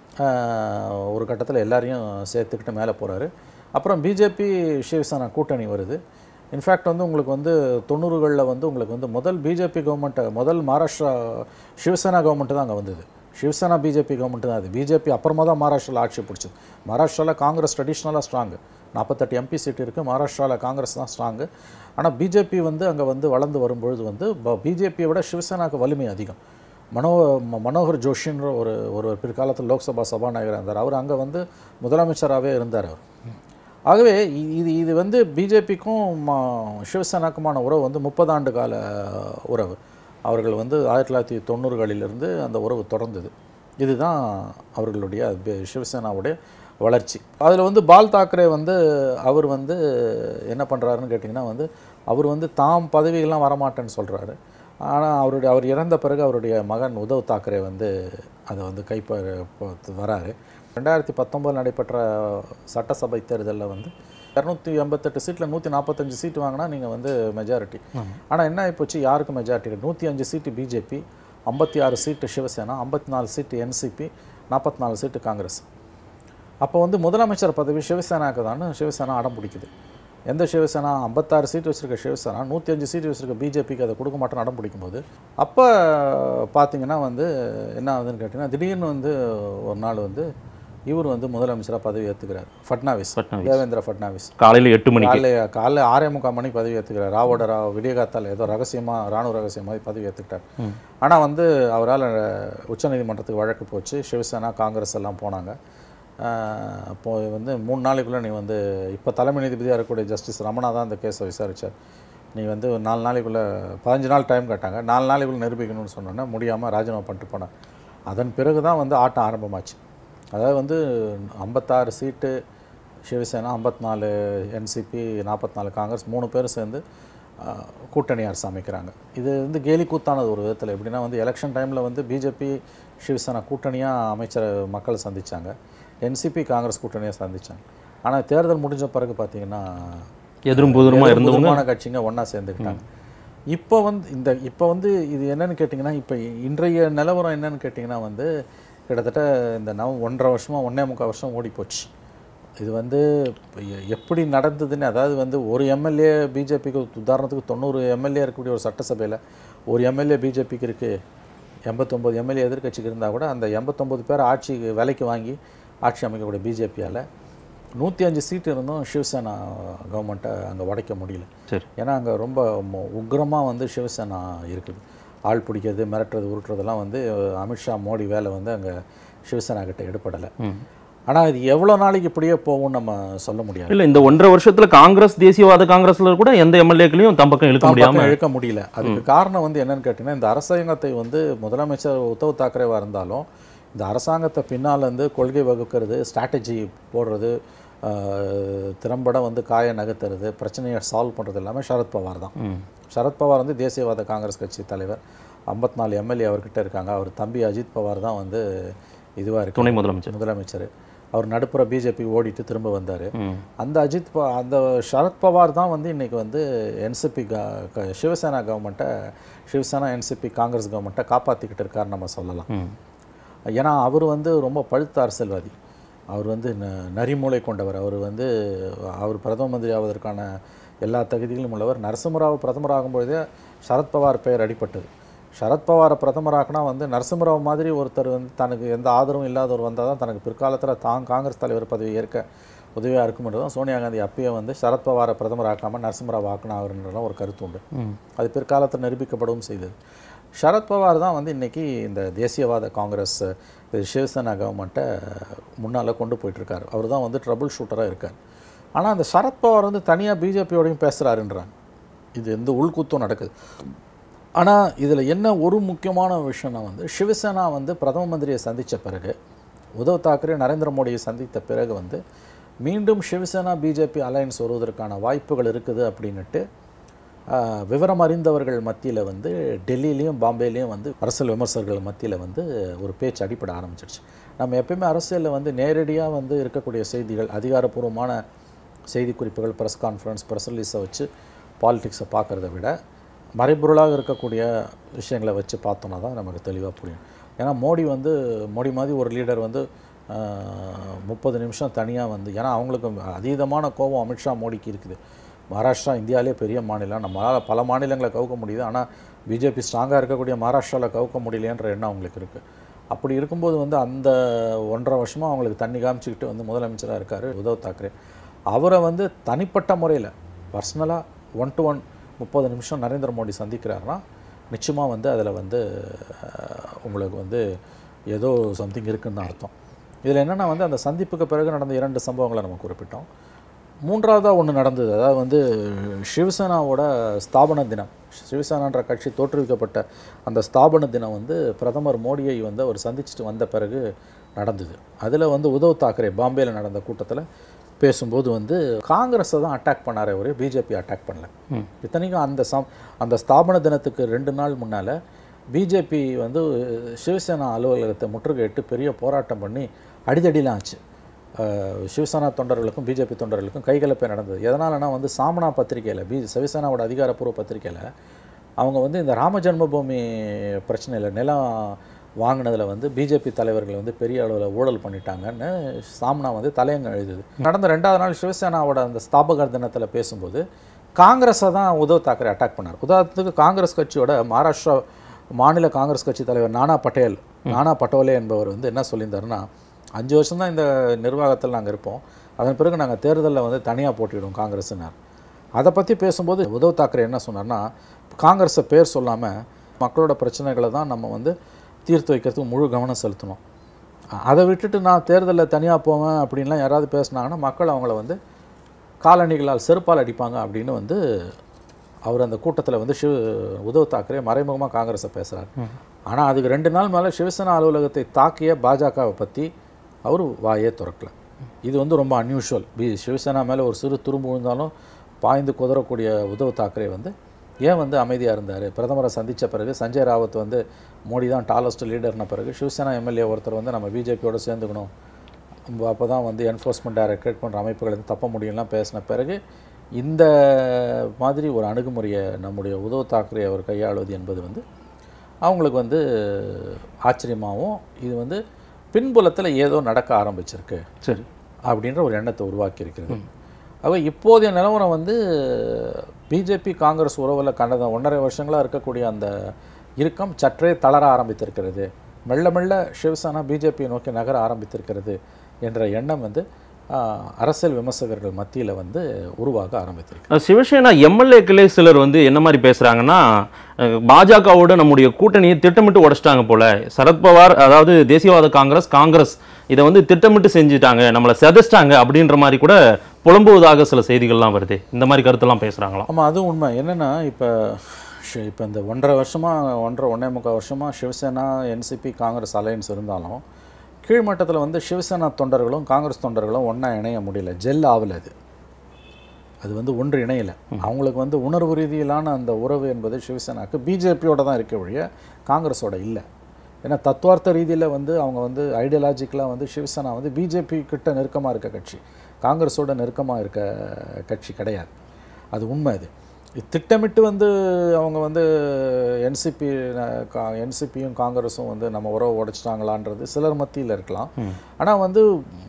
B: ஆஹ், ஒரு கட்டத்தில் எல்லாரையும் சேர்த்துக்கிட்டு மேலே போகிறாரு அப்புறம் பிஜேபி சிவசேனா கூட்டணி வருது இன்ஃபேக்ட் வந்து உங்களுக்கு வந்து தொண்ணூறுகளில் வந்து உங்களுக்கு வந்து முதல் பிஜேபி கவர்மெண்ட்டை முதல் மகாராஷ்டிரா சிவசேனா கவர்மெண்ட்டு தான் அங்கே வந்தது சிவசேனா பிஜேபி கவர்மெண்ட் தான் அது பிஜேபி அப்புறமா தான் மகாராஷ்டிராவில் ஆட்சி பிடிச்சது மகாராஷ்டிராவில் காங்கிரஸ் ட்ரெடிஷ்னலாக ஸ்ட்ராங்கு நாற்பத்தெட்டு எம்பி சீட் இருக்குது மகாராஷ்டிராவில் காங்கிரஸ் தான் ஸ்ட்ராங்கு ஆனால் பிஜேபி வந்து அங்கே வந்து வளர்ந்து வரும்பொழுது வந்து பிஜேபியை விட சிவசேனாக்கு வலிமை அதிகம் மனோ ம- மனோகர் ஜோஷின்ற ஒரு ஒரு பிற்காலத்தில் லோக்சபா சபாநாயகராக இருந்தார் அவர் அங்கே வந்து முதலமைச்சராகவே இருந்தார் அவர் ஆகவே இ- இது இது வந்து பிஜேபிக்கும் சிவசேனாக்குமான உறவு வந்து முப்பது ஆண்டு கால உறவு அவர்கள் வந்து ஆயிரத்தி தொள்ளாயிரத்தி தொண்ணூறுகளிலிருந்து அந்த உறவு தொடர்ந்தது இதுதான் அவர்களுடைய பி- சிவசேனாவுடைய வளர்ச்சி அதில் வந்து பால் தாக்கரே வந்து அவர் வந்து என்ன பண்ணுறாருன்னு கேட்டிங்கன்னா வந்து அவர் வந்து தாம் பதவியெல்லாம் வரமாட்டேன்னு சொல்கிறாரு ஆனால் அவருடைய அவர் இறந்த பிறகு அவருடைய மகன் உத்தவ் தாக்கரே வந்து அதை வந்து கைப்ப ப- வராரு ரெண்டாயிரத்தி பத்தொம்போது நடைபெற்ற சட்டசபை தேர்தலில் வந்து இரநூத்தி எண்பத்தெட்டு சீட்டில் நூற்றி நாற்பத்தஞ்சு சீட்டு வாங்கினா நீங்கள் வந்து மெஜாரிட்டி ஆனால் என்ன ஆகிப்போச்சு யாருக்கு மெஜாரிட்டி நூற்றி அஞ்சு சீட்டு பிஜேபி ஐம்பத்தி ஆறு சீட்டு சிவசேனா ஐம்பத்தி நாலு சீட்டு என்சிபி நாற்பத்தி நாலு சீட்டு காங்கிரஸ் அப்போ வந்து முதலமைச்சர் பதவி சிவசேனாக்கு தான் சிவசேனா அடம் பிடிக்குது எந்த சிவசேனா ஐம்பத்தாறு சீட் வச்சிருக்க சிவசேனா நூற்றி அஞ்சு சீட் வச்சிருக்க பிஜேபிக்கு அதை கொடுக்க மாட்டேன்னு அடம் பிடிக்கும்போது அப்போ பார்த்தீங்கன்னா வந்து என்ன ஆகுதுன்னு கேட்டிங்கன்னா திடீர்னு வந்து ஒரு நாள் வந்து இவர் வந்து முதலமைச்சராக பதவி ஏற்றுக்கிறார் ஃபட்னாவிஸ்
C: ஃபட்னாவிஸ்.
B: தேவேந்திர ஃபட்னாவிஸ்
C: காலையில் எட்டு மணிக்கு
B: காலைல காலைல ஆறே முக்கால் மணிக்கு பதவி ஏற்றுக்கிறார் ராவோட ரா விடியகாத்தால் ஏதோ ரகசியமாக ராணுவ ரகசியம் மாதிரி பதவி ஏற்றுக்கிட்டார் ஆனால் வந்து அவரால் உச்சநீதிமன்றத்துக்கு வழக்கு போச்சு சிவசேனா காங்கிரஸ் எல்லாம் போனாங்க ஆஹ் அப்போ வந்து மூணு நாளைக்குள்ளே நீ வந்து இப்போ தலைமை நீதிபதியாக இருக்கக்கூடிய ஜஸ்டிஸ் ரமணா தான் இந்த கேஸை விசாரிச்சார் நீ வந்து ஒரு நாலு நாளைக்குள்ளே பதினஞ்சு நாள் டைம் கேட்டாங்க நாலு நாளைக்குள்ளே நிரூபிக்கணும்னு சொன்னோன்னே முடியாமல் ராஜினாமா பண்ணிட்டு போனார் அதன் பிறகு தான் வந்து ஆட்டம் ஆரம்பமாச்சு அதாவது வந்து ஐம்பத்தாறு சீட்டு சிவசேனா ஐம்பத்தி நாலு என்சிபி நாற்பத்தி நாலு காங்கிரஸ் மூணு பேரும் சேர்ந்து ஆஹ், கூட்டணி அரசு அமைக்கிறாங்க இது வந்து கேலி கூத்தானது ஒரு விதத்தில் எப்படின்னா வந்து எலெக்ஷன் டைமில் வந்து பிஜேபி சிவசேனா கூட்டணியாக அமைச்சர் மக்கள் சந்திச்சாங்க என்சிபி காங்கிரஸ் கூட்டணியாக சந்திச்சாங்க ஆனால் தேர்தல் முடிஞ்ச பிறகு பார்த்தீங்கன்னா
C: எதிரும் புதிருமா
B: எதிர்
C: இருந்தவங்க
B: புதிருமான கட்சிங்க ஒன்றா சேர்ந்துக்கிட்டாங்க இப்போ வந்து இந்த இப்போ வந்து இது என்னன்னு கேட்டிங்கன்னா இப்போ இன்றைய நிலவரம் என்னன்னு கேட்டிங்கன்னா வந்து கிட்டத்தட்ட இந்த நவ ஒன்றரை வருஷமாக ஒன்றே முக்கால் வருஷம் ஓடி போச்சு இது வந்து இப்ப எ- எப்படி நடந்ததுன்னு அதாவது வந்து ஒரு எம்எல்ஏ பிஜேபிக்கு உதாரணத்துக்கு தொண்ணூறு எம்எல்ஏ இருக்கக்கூடிய ஒரு சட்டசபையில் ஒரு எம்எல்ஏ பிஜேபிக்கு இருக்குது எண்பத்தொம்போது எம்எல்ஏ எதிர்க்கட்சிக்கு இருந்தால் கூட அந்த எண்பத்தொம்போது பேர் ஆட்சி விலைக்கு வாங்கி ஆட்சி அமைக்கக்கூடிய பிஜேபியால் நூற்றி அஞ்சு சீட்டு இருந்தும் சிவசேனா கவர்மெண்ட்டை அங்கே உடைக்க முடியல
C: சரி
B: ஏன்னா அங்கே ரொம்ப உக்ரமாக வந்து சிவசேனா இருக்குது ஆள் பிடிக்கிறது மிரட்டுறது உருட்டுறதெல்லாம் வந்து அமித்ஷா மோடி வேலை வந்து அங்கே சிவசேனா கிட்ட எடுப்படலை ஆனால் இது எவ்வளோ நாளைக்கு இப்படியே போகும்னு நம்ம சொல்ல முடியாது
C: இல்ல இந்த ஒன்றரை வருஷத்துல காங்கிரஸ் தேசியவாத காங்கிரஸ்ல கூட எந்த எம்எல்ஏக்களையும் தம் பக்கம் இழுக்க
B: தான்
C: முடியாம
B: பக்கம் இழுக்க முடியல அதுக்கு காரணம் வந்து என்னன்னு கேட்டிங்கன்னா இந்த அரசாங்கத்தை வந்து முதலமைச்சர் உத்தவ் தாக்கரேவா இருந்தாலும் இந்த அரசாங்கத்தை பின்னால் வந்து கொள்கை வகுக்கிறது ஸ்ட்ராட்டஜி போடுறது ஆஹ், திறம்பட வந்து காய நகர்த்துறது பிரச்சனையை சால்வ் பண்ணுறது எல்லாமே சரத்பவார் தான் சரத்பவார் வந்து தேசியவாத காங்கிரஸ் கட்சி தலைவர் ஐம்பத்தி நாலு எம்எல்ஏ அவர்கிட்ட இருக்காங்க அவர் தம்பி அஜித் பவார் தான் வந்து இதுவாக இருக்கு
C: துணை முதலமைச்சர்
B: முதலமைச்சர் அவர் நடுப்புற பிஜேபி ஓடிட்டு திரும்ப வந்தார்
C: ம்.
B: அந்த அஜித் ப- அந்த சரத்பவார் தான் வந்து இன்னைக்கு வந்து என்சிபி சிவசேனா கவர்மெண்ட்டை சிவசேனா என்சிபி காங்கிரஸ் கவர்மெண்ட்டை காப்பாற்றிக்கிட்டு இருக்காருன்னு நம்ம சொல்லலாம்
C: ம்.
B: ஏன்னா அவர் வந்து ரொம்ப பழுத்த அரசியல்வாதி அவர் வந்து ந- நரிமூளை கொண்டவர் அவர் வந்து அவர் பிரதம மந்திரி ஆவதற்கான எல்லா தகுதிகளும் உள்ளவர் நரசிம்மராவ் பிரதமர் ஆகும்பொழுதே சரத்பவார் பெயர் அடிபட்டது சரத்பவாரை பிரதமராக்குனா வந்து நரசிம்மராவ் மாதிரி ஒருத்தர் வந்து தனக்கு எந்த ஆதரவும் இல்லாதவர் வந்தால் தான் தனக்கு பிற்காலத்தில் தான் காங்கிரஸ் தலைவர் பதவி ஏற்க உதவியாக இருக்கும்ன்றதும் சோனியா காந்தி அப்பயே வந்து சரத்பவாரை பிரதமர் ஆக்காமல் நரசிம்மராவ் ஆக்கினா அவருன்றதுலாம் ஒரு கருத்து உண்டு அது பிற்காலத்தில் நிரூபிக்கப்படவும் செய்தது சரத்பவார் தான் வந்து இன்னைக்கு இந்த தேசியவாத காங்கிரஸ் இது சிவசேனா கவர்மெண்ட்டை முன்னால் கொண்டு போயிட்டுருக்காரு அவர் தான் வந்து ட்ரபிள் ஷூட்டராக இருக்கார் ஆனால் அந்த சரத்பவார் வந்து தனியாக பிஜேபியோடையும் பேசுகிறாருன்றாங்க இது எந்த உள்குத்தும் நடக்குது ஆனால் இதில் என்ன ஒரு முக்கியமான விஷயம்னா வந்து சிவசேனா வந்து பிரதம மந்திரியை சந்தித்த பிறகு உத்தவ் தாக்கரே நரேந்திர மோடியை சந்தித்த பிறகு வந்து மீண்டும் சிவசேனா பிஜேபி அலையன்ஸ் வருவதற்கான வாய்ப்புகள் இருக்குது அப்படின்னுட்டு ஆஹ், விவரம் அறிந்தவர்கள் மத்தியில் வந்து டெல்லியிலையும் பாம்பேலையும் வந்து அரசியல் விமர்சகர்கள் மத்தியில் வந்து ஒரு பேச்சு அடிப்பட ஆரம்பிச்சிடுச்சு நம்ம எப்பயுமே அரசியலில் வந்து நேரடியாக வந்து இருக்கக்கூடிய செய்திகள் அதிகாரப்பூர்வமான செய்தி குறிப்புகள் ப்ரெஸ் கான்ஃபரன்ஸ் ப்ரெஸ் ரிலீஸை வச்சு பாலிடிக்ஸை பார்க்குறத விட மறைபொருளாக இருக்கக்கூடிய விஷயங்களை வச்சு பார்த்தோன்னா தான் நமக்கு தெளிவாக புரியும் ஏன்னா மோடி வந்து மோடி மாதிரி ஒரு லீடர் வந்து முப்பது நிமிஷம் தனியாக வந்து ஏன்னா அவங்களுக்கு அதீதமான கோபம் அமித்ஷா மோடிக்கு இருக்குது மகாராஷ்டிரா இந்தியாவிலே பெரிய மாநிலம் நம்மளால் பல மாநிலங்களை கவுக்க முடியுது ஆனால் பிஜேபி ஸ்ட்ராங்காக இருக்கக்கூடிய மகாராஷ்டிராவில் கவுக்க முடியலையன்ற எண்ணம் அவங்களுக்கு இருக்குது அப்படி இருக்கும்போது வந்து அந்த ஒன்றரை வருஷமாக அவங்களுக்கு தண்ணி காமிச்சிக்கிட்டு வந்து முதலமைச்சராக இருக்கார் உத்தவ் தாக்கரே அவரை வந்து தனிப்பட்ட முறையில் பர்சனலாக ஒன் டு ஒன் முப்பது நிமிஷம் நரேந்திர மோடி சந்திக்கிறாருன்னா நிச்சயமாக வந்து அதில் வந்து அஹ், உங்களுக்கு வந்து ஏதோ சம்திங் இருக்குன்னு தான் அர்த்தம் இதில் என்னென்னா வந்து அந்த சந்திப்புக்கு பிறகு நடந்த இரண்டு சம்பவங்களை நம்ம குறிப்பிட்டோம் மூன்றாவதாக ஒன்று நடந்தது அதாவது வந்து சிவசேனாவோட ஸ்தாபன தினம் சிவசேனான்ற கட்சி தோற்றுவிக்கப்பட்ட அந்த ஸ்தாபன தினம் வந்து பிரதமர் மோடியை வந்து அவர் சந்திச்சுட்டு வந்த பிறகு நடந்தது அதில் வந்து உத்தவ் தாக்கரே பாம்பேயில் நடந்த கூட்டத்தில் பேசும்போது வந்து காங்கிரஸை தான் அட்டாக் பண்ணாரே ஒரு பிஜேபி அட்டாக் பண்ணல இத்தனைக்கும் அந்த சம் அந்த ஸ்தாபன தினத்துக்கு ரெண்டு நாள் முன்னால் பிஜேபி வந்து சிவசேனா அலுவலகத்தை முற்றுகையிட்டு பெரிய போராட்டம் பண்ணி அடிதடிலாம் ஆச்சு அஹ் சிவசேனா தொண்டர்களுக்கும் பிஜேபி தொண்டர்களுக்கும் கைகலப்பை நடந்தது எதனாலனா வந்து சாமனா பத்திரிக்கையில் பி சிவசேனாவோட அதிகாரப்பூர்வ பத்திரிக்கையில் அவங்க வந்து இந்த ராம ஜென்மபூமி பிரச்சனையில் நிலம் வாங்கினதில் வந்து பிஜேபி தலைவர்கள் வந்து பெரிய அளவில் ஊழல் பண்ணிட்டாங்கன்னு சாம்னா வந்து தலையங்க எழுதுது நடந்த ரெண்டாவது நாள் சிவசேனாவோட அந்த ஸ்தாபகர் தினத்தில் பேசும்போது காங்கிரஸை தான் உத்தவ் தாக்கரே அட்டாக் பண்ணார் உதாரணத்துக்கு காங்கிரஸ் கட்சியோட மகாராஷ்டிரா மாநில காங்கிரஸ் கட்சி தலைவர் நானா பட்டேல் நானா பட்டோலே என்பவர் வந்து என்ன சொல்லியிருந்தாருன்னா அஞ்சு வருஷம் தான் இந்த நிர்வாகத்தில் நாங்கள் இருப்போம் அதன் பிறகு நாங்கள் தேர்தலில் வந்து தனியாக போட்டிடுவோம் காங்கிரஸ்னார் அதை பற்றி பேசும்போது உத்தவ் தாக்கரே என்ன சொன்னார்னா காங்கிரஸை பேர் சொல்லாமல் மக்களோட பிரச்சனைகளை தான் நம்ம வந்து தீர்த்து வைக்கிறதுக்கு முழு கவனம் செலுத்தணும் அ- அதை விட்டுட்டு நான் தேர்தலில் தனியாக போவேன் அப்படின்லாம் யாராவது பேசுனாங்கன்னா மக்கள் அவங்கள வந்து காலணிகளால் செருப்பால் அடிப்பாங்க அப்படின்னு வந்து அவர் அந்த கூட்டத்தில் வந்து சிவ உத்தவ் தாக்கரே மறைமுகமாக காங்கிரஸை பேசுகிறார் ஆனால் அதுக்கு ரெண்டு நாள் மேலே சிவசேனா அலுவலகத்தை தாக்கிய பாஜகவை பற்றி அவர் வாயே திறக்கல இது வந்து ரொம்ப அன்யூஷுவல் பி சிவசேனா மேலே ஒரு சிறு துரும்பு விழுந்தாலும் பாய்ந்து குதறக்கூடிய உத்தவ் தாக்கரே வந்து ஏன் வந்து அமைதியாக இருந்தார் பிரதமரை சந்தித்த பிறகு சஞ்சய் ராவத் வந்து மோடி தான் டாலஸ்ட் லீடர்ன பிறகு சிவசேனா எம்எல்ஏ ஒருத்தர் வந்து நம்ம பிஜேபியோட சேர்ந்துக்கணும் அப்போ தான் வந்து என்ஃபோர்ஸ்மெண்ட் டைரக்டரேட் போன்ற அமைப்புகளை வந்து தப்ப முடியும்லாம் பேசின பிறகு இந்த மாதிரி ஒரு அணுகுமுறையை நம்முடைய உத்தவ் தாக்கரே அவர் கையாளுவது என்பது வந்து அவங்களுக்கு வந்து ஆச்சரியமாகவும் இது வந்து பின்புலத்தில் ஏதோ நடக்க ஆரம்பிச்சிருக்கு
C: சரி
B: அப்படின்ற ஒரு எண்ணத்தை உருவாக்கி இருக்கிறது ஆக இப்போதைய நிலவரம் வந்து பிஜேபி காங்கிரஸ் உறவில் கடந்த ஒன்றரை வருஷங்களாக இருக்கக்கூடிய அந்த இறுக்கம் சற்றே தளர ஆரம்பித்திருக்கிறது மெல்ல மெல்ல சிவசேனா பிஜேபியை நோக்கி நகர ஆரம்பித்திருக்கிறது என்ற எண்ணம் வந்து ஆஹ், அரசியல் விமர்சகர்கள் மத்தியில் வந்து உருவாக ஆரம்பித்திருக்கு
C: அஹ் சிவசேனா எம்எல்ஏக்களே சிலர் வந்து என்ன மாதிரி பேசுறாங்கன்னா அஹ் பாஜகவோட நம்முடைய கூட்டணியை திட்டமிட்டு உடைச்சிட்டாங்க போல சரத்பவார் அதாவது தேசியவாத காங்கிரஸ் காங்கிரஸ் இதை வந்து திட்டமிட்டு செஞ்சுட்டாங்க நம்மளை செதச்சிட்டாங்க அப்படின்ற மாதிரி கூட புலம்புவதாக சில செய்திகள்லாம் வருது இந்த மாதிரி கருத்தெல்லாம் பேசுறாங்களாம்
B: ஆமாம் அதுவும் உண்மை என்னென்னா இப்போ இப்போ இந்த ஒன்றரை வருஷமாக ஒன்றரை ஒன்றே முக்கால் வருஷமாக சிவசேனா என்சிபி காங்கிரஸ் அலையன்ஸ் இருந்தாலும் கீழ்மட்டத்தில் வந்து சிவசேனா தொண்டர்களும் காங்கிரஸ் தொண்டர்களும் ஒன்றா இணைய முடியல ஜெல் ஆகல அது அது வந்து ஒன்று இணையலை அவங்களுக்கு வந்து உணர்வு ரீதியிலான அந்த உறவு என்பது சிவசேனாக்கு பிஜேபியோட தான் இருக்க ஒழிய காங்கிரஸோட இல்லை ஏன்னா தத்துவார்த்த ரீதியில் வந்து அவங்க வந்து ஐடியாலஜிக்கலாக வந்து சிவசேனா வந்து பிஜேபி கிட்ட நெருக்கமாக இருக்க கட்சி காங்கிரஸோட நெருக்கமாக இருக்க கட்சி கிடையாது அது உண்மை அது இது திட்டமிட்டு வந்து அவங்க வந்து என்சிபி என்சிபியும் காங்கிரஸும் வந்து நம்ம உறவை உடைச்சிட்டாங்களான்றது சிலர் மத்தியில் இருக்கலாம் ஆனால் வந்து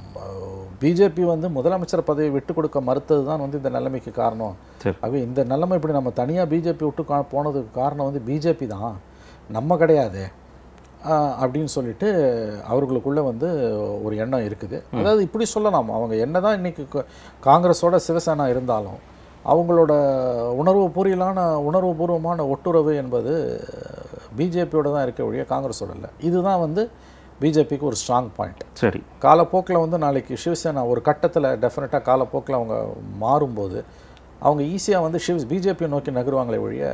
B: பிஜேபி வந்து முதலமைச்சர் பதவியை விட்டு கொடுக்க மறுத்தது தான் வந்து இந்த நிலைமைக்கு காரணம்
C: சரி.
B: ஆகவே இந்த நிலைமை இப்படி நம்ம தனியாக பிஜேபி விட்டு கா போனதுக்கு காரணம் வந்து பிஜேபி தான் நம்ம கிடையாது ஆஹ் அப்படின்னு சொல்லிட்டு அவர்களுக்குள்ள வந்து ஒரு எண்ணம் இருக்குது அதாவது இப்படி சொல்லலாம் அவங்க என்னதான் இன்னைக்கு க- காங்கிரஸோட சிவசேனா இருந்தாலும் அவங்களோட உணர்வு பூரியிலான உணர்வுபூர்வமான ஒட்டுறவு என்பது பிஜேபியோட தான் இருக்க ஒழிய காங்கிரஸோட இல்லை இதுதான் வந்து பிஜேபிக்கு ஒரு ஸ்ட்ராங் பாயிண்ட்
C: சரி
B: காலப்போக்கில் வந்து நாளைக்கு சிவசேனா ஒரு கட்டத்தில் டெஃபினட்டாக காலப்போக்கில் அவங்க மாறும்போது அவங்க ஈஸியாக வந்து சிவ பிஜேபியை நோக்கி நகருவாங்களே ஒழிய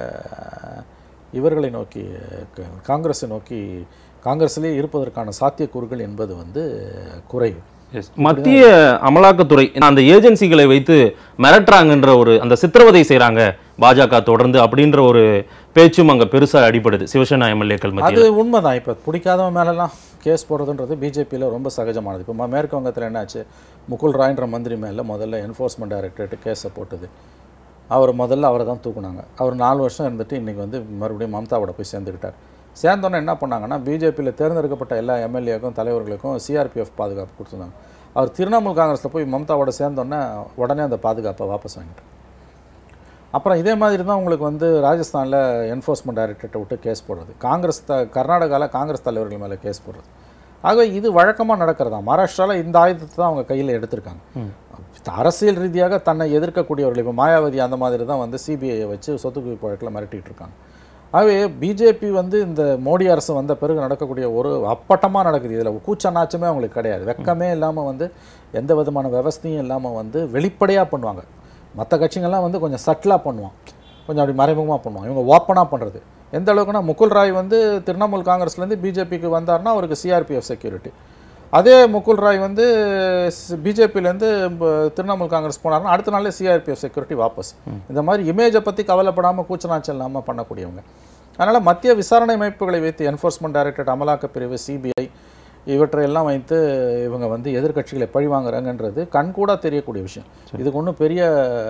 B: இவர்களை நோக்கி க- காங்கிரஸை நோக்கி காங்கிரஸிலே இருப்பதற்கான சாத்தியக்கூறுகள் என்பது வந்து குறைவு
C: மத்திய அமலாக்கத்துறை அந்த ஏஜென்சிகளை வைத்து மிரட்டுறாங்கன்ற ஒரு அந்த சித்திரவதை செய்றாங்க பாஜக தொடர்ந்து அப்படின்ற ஒரு பேச்சும் அங்க பெருசா அடிபடுது சிவசேனா எம்எல்ஏக்கள்
B: அது
C: மத்தியில்
B: உண்மைதான் இப்போ பிடிக்காதவன் மேலெல்லாம் கேஸ் போடுறதுன்றது பிஜேபியில் ரொம்ப சகஜமானது இப்போ ம- மேற்கு வங்கத்தில் என்னாச்சு முகுல் ராய்ன்ற மந்திரி மேலே முதல்ல என்ஃபோர்ஸ்மெண்ட் டைரக்டரேட் கேஸை போட்டது அவர் முதல்ல அவரை தான் தூக்குனாங்க அவர் நாலு வருஷம் இருந்துட்டு இன்றைக்கி வந்து மறுபடியும் மம்தாவோட போய் சேர்ந்துக்கிட்டார் சேர்ந்தோன்னே என்ன பண்ணாங்கன்னா பிஜேபியில் தேர்ந்தெடுக்கப்பட்ட எல்லா எம்எல்ஏக்கும் தலைவர்களுக்கும் சிஆர்பிஎஃப் பாதுகாப்பு கொடுத்துருந்தாங்க அவர் திரிணாமுல் காங்கிரஸில் போய் மம்தாவோட சேர்ந்தோன்னே உடனே அந்த பாதுகாப்பை வாபஸ் வாங்கிட்டார் அப்புறம் இதே மாதிரி தான் உங்களுக்கு வந்து ராஜஸ்தானில் என்ஃபோர்ஸ்மெண்ட் டைரக்டரேட்டை விட்டு கேஸ் போடுறது காங்கிரஸ் த கர்நாடகாவில் காங்கிரஸ் தலைவர்கள் மேலே கேஸ் போடுறது ஆக இது வழக்கமாக நடக்கிறதா மகாராஷ்டிராவில் இந்த ஆயுதத்தை தான் அவங்க கையில் எடுத்திருக்காங்க அரசியல் ரீதியாக தன்னை எதிர்க்கக்கூடியவர்கள் இப்போ மாயாவதி அந்த மாதிரி தான் வந்து சிபிஐயை வச்சு சொத்து குவிப்பு வழக்கில் மிரட்டிட்டு இருக்காங்க ஆகவே பிஜேபி வந்து இந்த மோடி அரசு வந்த பிறகு நடக்கக்கூடிய ஒரு அப்பட்டமாக நடக்குது இதில் கூச்ச நாச்சமே அவங்களுக்கு கிடையாது வெக்கமே இல்லாமல் வந்து எந்த விதமான விவஸ்தையும் இல்லாமல் வந்து வெளிப்படையாக பண்ணுவாங்க மற்ற கட்சிங்கள்லாம் வந்து கொஞ்சம் சட்டிலாக பண்ணுவான் கொஞ்சம் அப்படி மறைமுகமாக பண்ணுவான் இவங்க ஓப்பனாக பண்ணுறது எந்த அளவுக்குன்னா முகுல் ராய் வந்து திரிணாமுல் காங்கிரஸ்லேருந்து பிஜேபிக்கு வந்தார்னா அவருக்கு சிஆர்பிஎஃப் செக்யூரிட்டி அதே முகுல் ராய் வந்து பிஜேபியிலேருந்து திரிணாமுல் காங்கிரஸ் போனார்னா அடுத்த நாளே சிஆர்பிஎஃப் செக்யூரிட்டி வாபஸ் இந்த மாதிரி இமேஜை பற்றி கவலைப்படாமல் கூச்சநாச்சல் இல்லாமல் பண்ணக்கூடியவங்க அதனால் மத்திய விசாரணை அமைப்புகளை வைத்து என்ஃபோர்ஸ்மெண்ட் டைரக்டரேட் அமலாக்கப் பிரிவு சிபிஐ இவற்றையெல்லாம் வைத்து இவங்க வந்து எதிர்க்கட்சிகளை பழி வாங்குறாங்கன்றது கண்கூடா தெரியக்கூடிய விஷயம் இதுக்கு ஒன்றும் பெரிய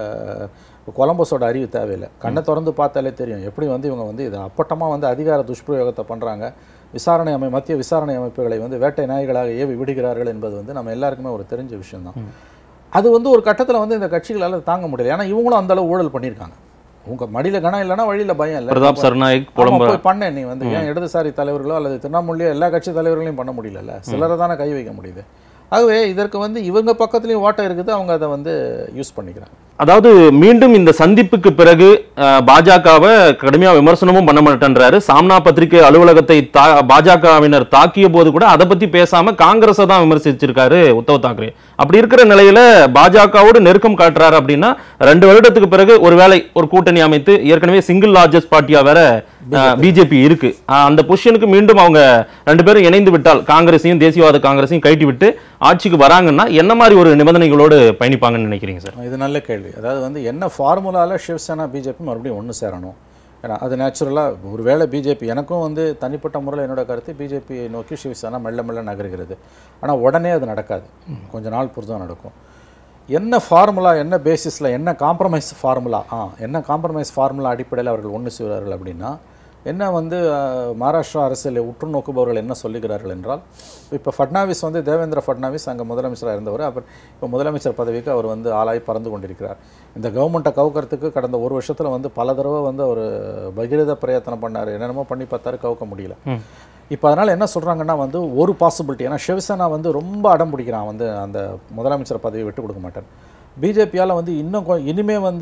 B: கொலம்பஸோட அறிவு தேவையில்லை கண்ணை திறந்து பார்த்தாலே தெரியும் எப்படி வந்து இவங்க வந்து இது அப்பட்டமாக வந்து அதிகார துஷ்பிரயோகத்தை பண்ணுறாங்க விசாரணை அமை மத்திய விசாரணை அமைப்புகளை வந்து வேட்டை நாய்களாக ஏவி விடுகிறார்கள் என்பது வந்து நம்ம எல்லாருக்குமே ஒரு தெரிஞ்ச விஷயம்தான் அது வந்து ஒரு கட்டத்தில் வந்து இந்த கட்சிகளால் தாங்க முடியல ஏன்னா இவங்களும் அந்த அளவு ஊழல் பண்ணியிருக்காங்க உங்க மடியில கணம் இல்லைன்னா வழியில பயம் இல்லை
C: பிரதாப் சர்நாயக்
B: ஆமா,
C: புலம்ப
B: போய் பண்ண நீ வந்து ஏன் இடதுசாரி தலைவர்களோ அல்லது திரிணாமுல்லையோ எல்லா கட்சி தலைவர்களையும் பண்ண முடியலல்ல சிலரை தானே கை வைக்க முடியுது ஆகவே இதற்கு வந்து இவங்க பக்கத்துலயும் ஓட்டம் இருக்குது அவங்க அதை வந்து யூஸ் பண்ணிக்கிறாங்க
C: அதாவது மீண்டும் இந்த சந்திப்புக்கு பிறகு அஹ், பாஜகவை கடுமையா விமர்சனமும் பண்ண மாட்டேன்றாரு சாம்னா பத்திரிகை அலுவலகத்தை தா பாஜகவினர் தாக்கிய போது கூட அதை பத்தி பேசாம காங்கிரஸை தான் விமர்சிச்சிருக்காரு உத்தவ் தாக்கரே அப்படி இருக்கிற நிலையில பாஜகவோடு நெருக்கம் காட்டுறாரு அப்படின்னா ரெண்டு வருடத்துக்கு பிறகு ஒருவேளை ஒரு கூட்டணி அமைத்து ஏற்கனவே சிங்கிள் லார்ஜஸ்ட் பார்ட்டியா வேற பிஜேபி இருக்கு அஹ், அந்த பொசிஷனுக்கு மீண்டும் அவங்க ரெண்டு பேரும் இணைந்து விட்டால் காங்கிரஸையும் தேசியவாத காங்கிரஸையும் கைட்டி விட்டு ஆட்சிக்கு வராங்கன்னா என்ன மாதிரி ஒரு நிபந்தனைகளோடு பயணிப்பாங்கன்னு நினைக்கிறீங்க சார்
B: இது நல்ல கேள்வி அதாவது வந்து என்ன ஃபார்முலால சிவசேனா பிஜேபி மறுபடியும் ஒன்று சேரணும் ஏன்னா அது நேச்சுரலாக ஒருவேளை பிஜேபி எனக்கும் வந்து தனிப்பட்ட முறையில் என்னோட கருத்து பிஜேபியை நோக்கி சிவசேனா மெல்ல மெல்ல நகர்கிறது ஆனால் உடனே அது நடக்காது கொஞ்ச நாள் பொறுத்து தான் நடக்கும் என்ன ஃபார்முலா என்ன பேசிஸில் என்ன காம்ப்ரமைஸ் ஃபார்முலா ஆ என்ன காம்ப்ரமைஸ் ஃபார்முலா அடிப்படையில் அவர்கள் ஒன்று செய்வார்கள் அப்படின்னா என்ன வந்து அஹ், மகாராஷ்டிரா அரசியலை உற்று நோக்குபவர்கள் என்ன சொல்லுகிறார்கள் என்றால் இப்போ ஃபட்னாவிஸ் வந்து தேவேந்திர ஃபட்னாவிஸ் அங்கே முதலமைச்சராக இருந்தவர் அப்புறம் இப்போ முதலமைச்சர் பதவிக்கு அவர் வந்து ஆளாய் பறந்து கொண்டிருக்கிறார் இந்த கவர்மெண்ட்டை கவுக்கிறதுக்கு கடந்த ஒரு வருஷத்தில் வந்து பல தடவை வந்து அவர் பகிரத பிரயத்தனம் பண்ணார் என்னென்னமோ பண்ணி பார்த்தாரு கவுக்க முடியல இப்போ அதனால் என்ன சொல்கிறாங்கன்னா வந்து ஒரு பாசிபிலிட்டி ஏன்னா சிவசேனா வந்து ரொம்ப அடம் பிடிக்கிறான் வந்து அந்த முதலமைச்சர் பதவியை விட்டு கொடுக்க மாட்டார் பிஜேபியால் வந்து இன்னும் கொ- இனிமே வந்து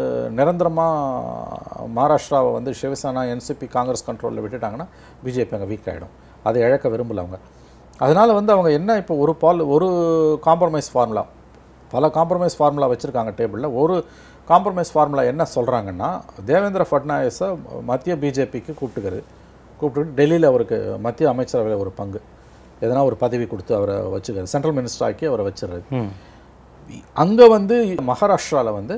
B: நிரந்தரமாக மகாராஷ்டிராவை வந்து சிவசேனா என்சிபி காங்கிரஸ் கண்ட்ரோலில் விட்டுட்டாங்கன்னா பிஜேபி அங்கே வீக் ஆகிடும் அதை இழக்க விரும்பல அவங்க அதனால் வந்து அவங்க என்ன இப்போ ஒரு பால் ஒரு காம்ப்ரமைஸ் ஃபார்முலா பல காம்ப்ரமைஸ் ஃபார்முலா வச்சுருக்காங்க டேபிளில் ஒரு காம்ப்ரமைஸ் ஃபார்முலா என்ன சொல்கிறாங்கன்னா தேவேந்திர ஃபட்னாவிஸை மத்திய பிஜேபிக்கு கூப்பிட்டுக்கிறது கூப்பிட்டு டெல்லியில் அவருக்கு மத்திய அமைச்சரவையில் ஒரு பங்கு எதனா ஒரு பதவி கொடுத்து அவரை வச்சுக்கிறது சென்ட்ரல் மினிஸ்டர் ஆக்கி அவரை வச்சிடுறது அங்கே வந்து மகாராஷ்டிராவில் வந்து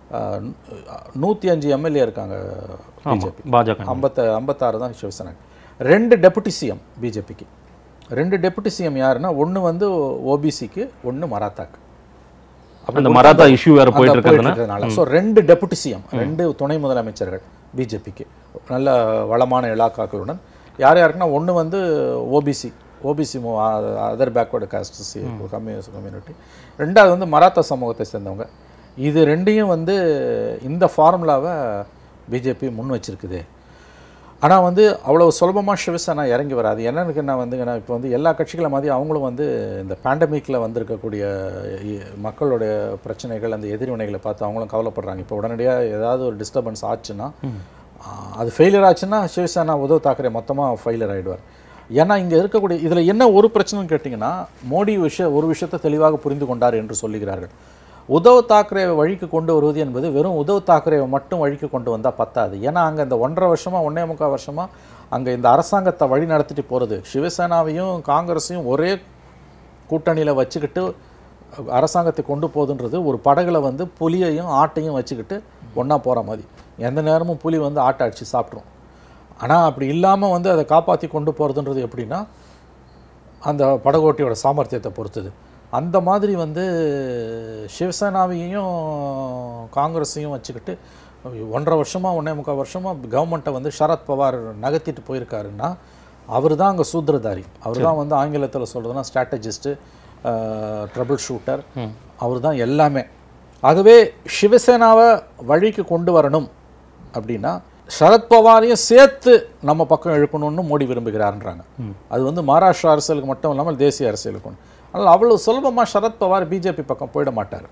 B: நூற்றி அஞ்சு எம்எல்ஏ இருக்காங்க பிஜேபி
C: பாஜக
B: ஐம்பத்த ஐம்பத்தாறு தான் சிவசேனா ரெண்டு டெபுட்டி சிஎம் பிஜேபிக்கு ரெண்டு டெபுட்டி சிஎம் யாருன்னா ஒன்று வந்து ஓபிசிக்கு ஒன்று மராத்தாக்கு
C: அந்த மராத்தா இஷ்யூ வேற போயிட்டு இருக்கிறதுனா
B: இருக்கிறதுனால ஸோ ரெண்டு டெபுட்டி சிஎம் ரெண்டு துணை முதலமைச்சர்கள் பிஜேபிக்கு நல்ல வளமான இலாக்காக்களுடன் யார் யாருக்குன்னா ஒன்று வந்து OBC OBC other backward caste communist community ரெண்டாவது வந்து மராத்தா சமூகத்தை சேர்ந்தவங்க இது ரெண்டையும் வந்து இந்த ஃபார்முலாவை பிஜேபி முன் வச்சிருக்குது ஆனால் வந்து அவ்வளோ சுலபமாக சிவசேனா இறங்கி வராது என்னன்னு நான் வந்து நான் இப்போ வந்து எல்லா கட்சிகளை மாதிரி அவங்களும் வந்து இந்த பேண்டமிக்கில் வந்திருக்கக்கூடிய இ- மக்களுடைய பிரச்சனைகள் அந்த எதிர்வினைகளை பார்த்து அவங்களும் கவலைப்படுறாங்க இப்போ உடனடியாக ஏதாவது ஒரு டிஸ்டர்பன்ஸ் ஆச்சுன்னா ஆ, அது ஃபெயிலியர் ஆச்சுன்னா சிவசேனா உத்தவ் தாக்கரே மொத்தமாக ஃபெயிலியர் ஆகிடுவார் ஏன்னா இங்கே இருக்கக்கூடிய இதில் என்ன ஒரு பிரச்சனைன்னு கேட்டிங்கன்னா மோடி விஷய ஒரு விஷயத்தை தெளிவாக புரிந்து கொண்டார் என்று சொல்லுகிறார்கள் உத்தவ் தாக்கரேவை வழிக்கு கொண்டு வருவது என்பது வெறும் உத்தவ் தாக்கரேவை மட்டும் வழிக்கு கொண்டு வந்தால் பத்தாது ஏன்னா அங்கே இந்த ஒன்றரை வருஷமாக ஒன்றே முக்கால் வருஷமாக அங்கே இந்த அரசாங்கத்தை வழி நடத்திட்டு போகிறது சிவசேனாவையும் காங்கிரஸையும் ஒரே கூட்டணியில் வச்சுக்கிட்டு அரசாங்கத்தை கொண்டு போகுதுன்றது ஒரு படகுல வந்து புலியையும் ஆட்டையும் வச்சுக்கிட்டு ஒன்றா போகிற மாதிரி எந்த நேரமும் புலி வந்து ஆட்டை அடித்து சாப்பிட்ரும் ஆனால் அப்படி இல்லாமல் வந்து அதை காப்பாற்றி கொண்டு போகிறதுன்றது எப்படின்னா அந்த படகோட்டியோட சாமர்த்தியத்தை பொறுத்தது அந்த மாதிரி வந்து சிவசேனாவையும் காங்கிரஸையும் வச்சுக்கிட்டு ஒன்றரை வருஷமாக ஒன்றே முக்கால் வருஷமாக கவர்மெண்ட்டை வந்து சரத் பவார் நகர்த்திட்டு போயிருக்காருன்னா அவர் தான் அங்கே சூத்திரதாரி அவர் தான் வந்து ஆங்கிலத்தில் சொல்கிறதுனா ஸ்ட்ராட்டஜிஸ்ட்டு ட்ரபிள் ஷூட்டர் அவர் தான் எல்லாமே ஆகவே சிவசேனாவை வழிக்கு கொண்டு வரணும் அப்படின்னா சரத்பவாரையும் சேர்த்து நம்ம பக்கம் இழுக்கணும்னு மோடி விரும்புகிறாருன்றாங்க அது வந்து மகாராஷ்டிரா அரசியலுக்கு மட்டும் இல்லாமல் தேசிய அரசியலுக்கு ஒன்று அதனால் அவ்வளோ சுலபமாக சரத்பவார் பிஜேபி பக்கம் போயிட மாட்டார்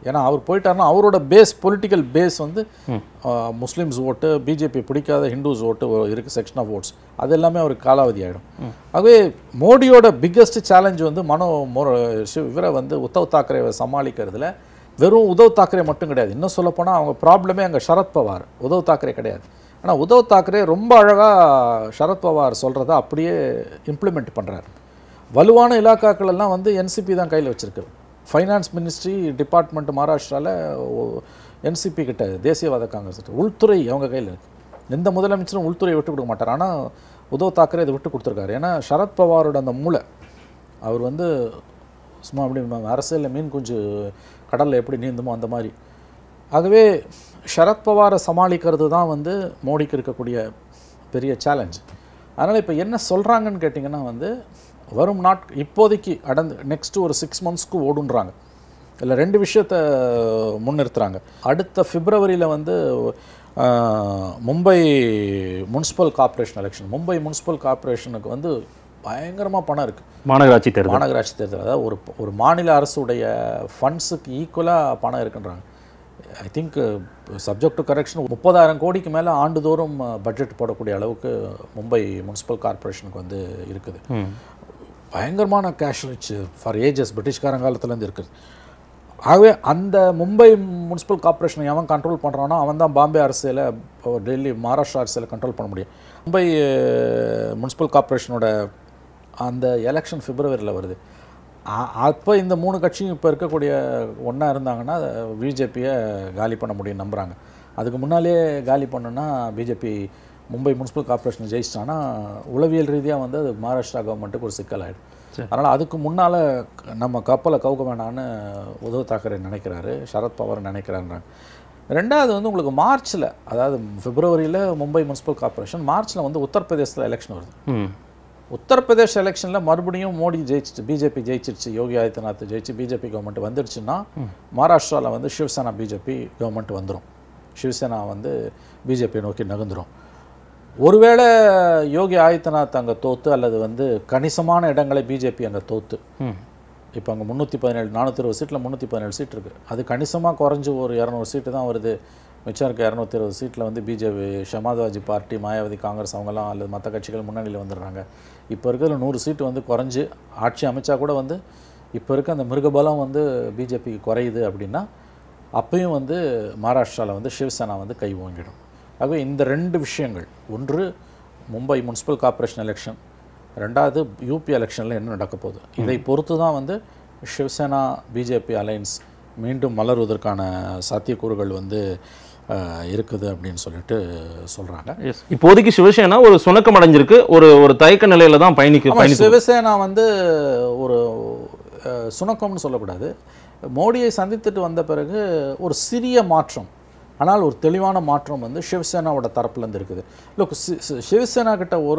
B: ஏன்னா அவர் போயிட்டாருன்னா அவரோட பேஸ் பொலிட்டிக்கல் பேஸ் வந்து ஆஹ், முஸ்லிம்ஸ் ஓட்டு பிஜேபி பிடிக்காத ஹிந்துஸ் ஓட்டு இருக்குது செக்ஷன் ஆஃப் ஓட்ஸ் அது எல்லாமே அவருக்கு காலாவதி ஆகிடும் ஆகவே மோடியோட பிக்கஸ்ட் சேலஞ்ச் வந்து மனோ மோ சிவ- இவரை வந்து உத்தவ் தாக்கரேவை சமாளிக்கிறதுல வெறும் உத்தவ் தாக்கரே மட்டும் கிடையாது இன்னும் சொல்லப்போனால் அவங்க ப்ராப்ளமே அங்கே சரத் பவார் உத்தவ் தாக்கரே கிடையாது ஆனால் உத்தவ் தாக்கரே ரொம்ப அழகாக சரத் பவார் சொல்கிறத அப்படியே இம்ப்ளிமெண்ட் பண்ணுறாரு வலுவான இலாக்காக்கள் எல்லாம் வந்து என்சிபி தான் கையில் வச்சிருக்கு ஃபைனான்ஸ் மினிஸ்ட்ரி டிபார்ட்மெண்ட் மகாராஷ்டிராவில் என்சிபி கிட்ட தேசியவாத காங்கிரஸ் கிட்ட உள்துறை அவங்க கையில் இருக்கு எந்த முதலமைச்சரும் உள்துறையை விட்டு கொடுக்க மாட்டார் ஆனால் உத்தவ் தாக்கரே இதை விட்டு கொடுத்துருக்காரு ஏன்னா சரத் பவாரோட அந்த மூளை அவர் வந்து சும்மா அப்படி அரசியலில் மீன் குஞ்சு கடலில் எப்படி நீந்துமோ அந்த மாதிரி ஆகவே சரத் பவாரை சமாளிக்கிறது தான் வந்து மோடிக்கு இருக்கக்கூடிய பெரிய சேலஞ்ச் அதனால் இப்போ என்ன சொல்கிறாங்கன்னு கேட்டிங்கன்னா வந்து வரும் நாட் இப்போதைக்கு அடந்து நெக்ஸ்ட் ஒரு சிக்ஸ் மந்த்ஸ்க்கு ஓடுன்றாங்க இல்லை ரெண்டு விஷயத்தை முன்னிறுத்துறாங்க அடுத்த பிப்ரவரியில் வந்து ஆஹ், Mumbai municipal corporation election Mumbai municipal கார்ப்பரேஷனுக்கு வந்து பயங்கரமாக பணம் இருக்குது
C: மாநகராட்சி தேர்தல்
B: மாநகராட்சி தேர்தல் அதாவது ஒரு ஒரு மாநில அரசுடைய ஃபண்ட்ஸுக்கு ஈக்குவலாக பணம் இருக்குன்றாங்க I think subject to correction முப்பதாயிரம் கோடிக்கு மேலே ஆண்டுதோறும் பட்ஜெட் போடக்கூடிய அளவுக்கு மும்பை முனிசிபல் கார்ப்பரேஷனுக்கு வந்து இருக்குது பயங்கரமான கேஷ் ரிச் ஃபார் ஏஜஸ் பிரிட்டிஷ்காரன் காலத்துலேருந்து இருக்குது ஆகவே அந்த மும்பை முனிசிபல் கார்ப்பரேஷனை எவன் கண்ட்ரோல் பண்ணுறானோ அவன் தான் பாம்பே அரசியலை இப்போ டெல்லி மகாராஷ்டிரா அரசியலை கண்ட்ரோல் பண்ண முடியும் மும்பை முனிசிபல் கார்ப்பரேஷனோட அந்த எலெக்ஷன் பிப்ரவரியில் வருது அ- அப்போ இந்த மூணு கட்சியும் இப்போ இருக்கக்கூடிய ஒன்றா இருந்தாங்கன்னா பிஜேபியை காலி பண்ண முடியும் நம்புகிறாங்க அதுக்கு முன்னாலே காலி பண்ணுன்னா பிஜேபி மும்பை முனிசிபல் கார்ப்பரேஷன் ஜெயிச்சிட்டான்னா உளவியல் ரீதியாக வந்து அது மகாராஷ்டிரா கவர்மெண்ட்டுக்கு ஒரு சிக்கல் ஆகிடும் அதனால் அதுக்கு முன்னால் நம்ம கப்பலை கவுக்க வேணான்னு உத்தவ் தாக்கரே நினைக்கிறாரு சரத் பவார் நினைக்கிறான்றாங்க ரெண்டாவது வந்து உங்களுக்கு மார்ச்சில் அதாவது பிப்ரவரியில் மும்பை முனிசிபல் கார்ப்பரேஷன் மார்ச்சில் வந்து உத்தரப்பிரதேசத்தில் எலெக்ஷன் வருது
C: ம்
B: உத்தரப்பிரதேஷ் எலெக்ஷனில் மறுபடியும் மோடி ஜெயிச்சிட்டு பிஜேபி ஜெயிச்சிருச்சு யோகி ஆதித்யநாத் ஜெயிச்சு பிஜேபி கவர்மெண்ட் வந்துடுச்சுன்னா மகாராஷ்டிராவில் வந்து சிவசேனா பிஜேபி கவர்மெண்ட் வந்துடும் சிவசேனா வந்து பிஜேபி நோக்கி நகர்ந்துரும் ஒருவேளை யோகி ஆதித்யநாத் அங்கே தோத்து அல்லது வந்து கணிசமான இடங்களை பிஜேபி அங்கே தோத்து
C: ம்
B: இப்போ அங்கே முந்நூற்றி பதினேழு நானூற்றி இருபது சீட்டில் முந்நூற்றி பதினேழு சீட் இருக்குது அது கணிசமாக குறைஞ்சு ஒரு இரநூறு சீட்டு தான் வருது மிச்சம் இருக்க இரநூத்தி இருபது சீட்டில் வந்து பிஜேபி சமாஜ்வாதி பார்ட்டி மாயாவதி காங்கிரஸ் அவங்கெல்லாம் அல்லது மற்ற கட்சிகள் முன்னணியில் வந்துடுறாங்க இப்போ இருக்கிற நூறு சீட்டு வந்து குறைஞ்சு ஆட்சி அமைச்சா கூட வந்து இப்போ இருக்க அந்த மிருகபலம் வந்து பிஜேபிக்கு குறையுது அப்படின்னா அப்பயும் வந்து மகாராஷ்டிராவில் வந்து சிவசேனா வந்து கை ஓங்கிடும் ஆகவே இந்த ரெண்டு விஷயங்கள் ஒன்று மும்பை முனிசிபல் கார்ப்பரேஷன் எலெக்ஷன் ரெண்டாவது யூபி எலெக்ஷனில் என்ன நடக்க போகுது இதை பொறுத்து தான் வந்து சிவசேனா பிஜேபி அலைன்ஸ் மீண்டும் மலர்வதற்கான சாத்தியக்கூறுகள் வந்து அஹ், இருக்குது அப்படின்னு சொல்லிட்டு சொல்கிறாங்க
C: எஸ் இப்போதைக்கு சிவசேனா ஒரு சுணக்கம் அடைஞ்சிருக்கு ஒரு ஒரு தயக்க நிலையில தான் பயணிக்கு
B: ஆமா,
C: பயணித்து
B: சிவசேனா வந்து ஒரு அஹ், சுணக்கம்னு சொல்லக்கூடாது மோடியை சந்தித்துட்டு வந்த பிறகு ஒரு சிறிய மாற்றம் ஆனால் ஒரு தெளிவான மாற்றம் வந்து சிவசேனாவோட தரப்புலேருந்து இருக்குது லுக் சிவசேனா கிட்ட ஒரு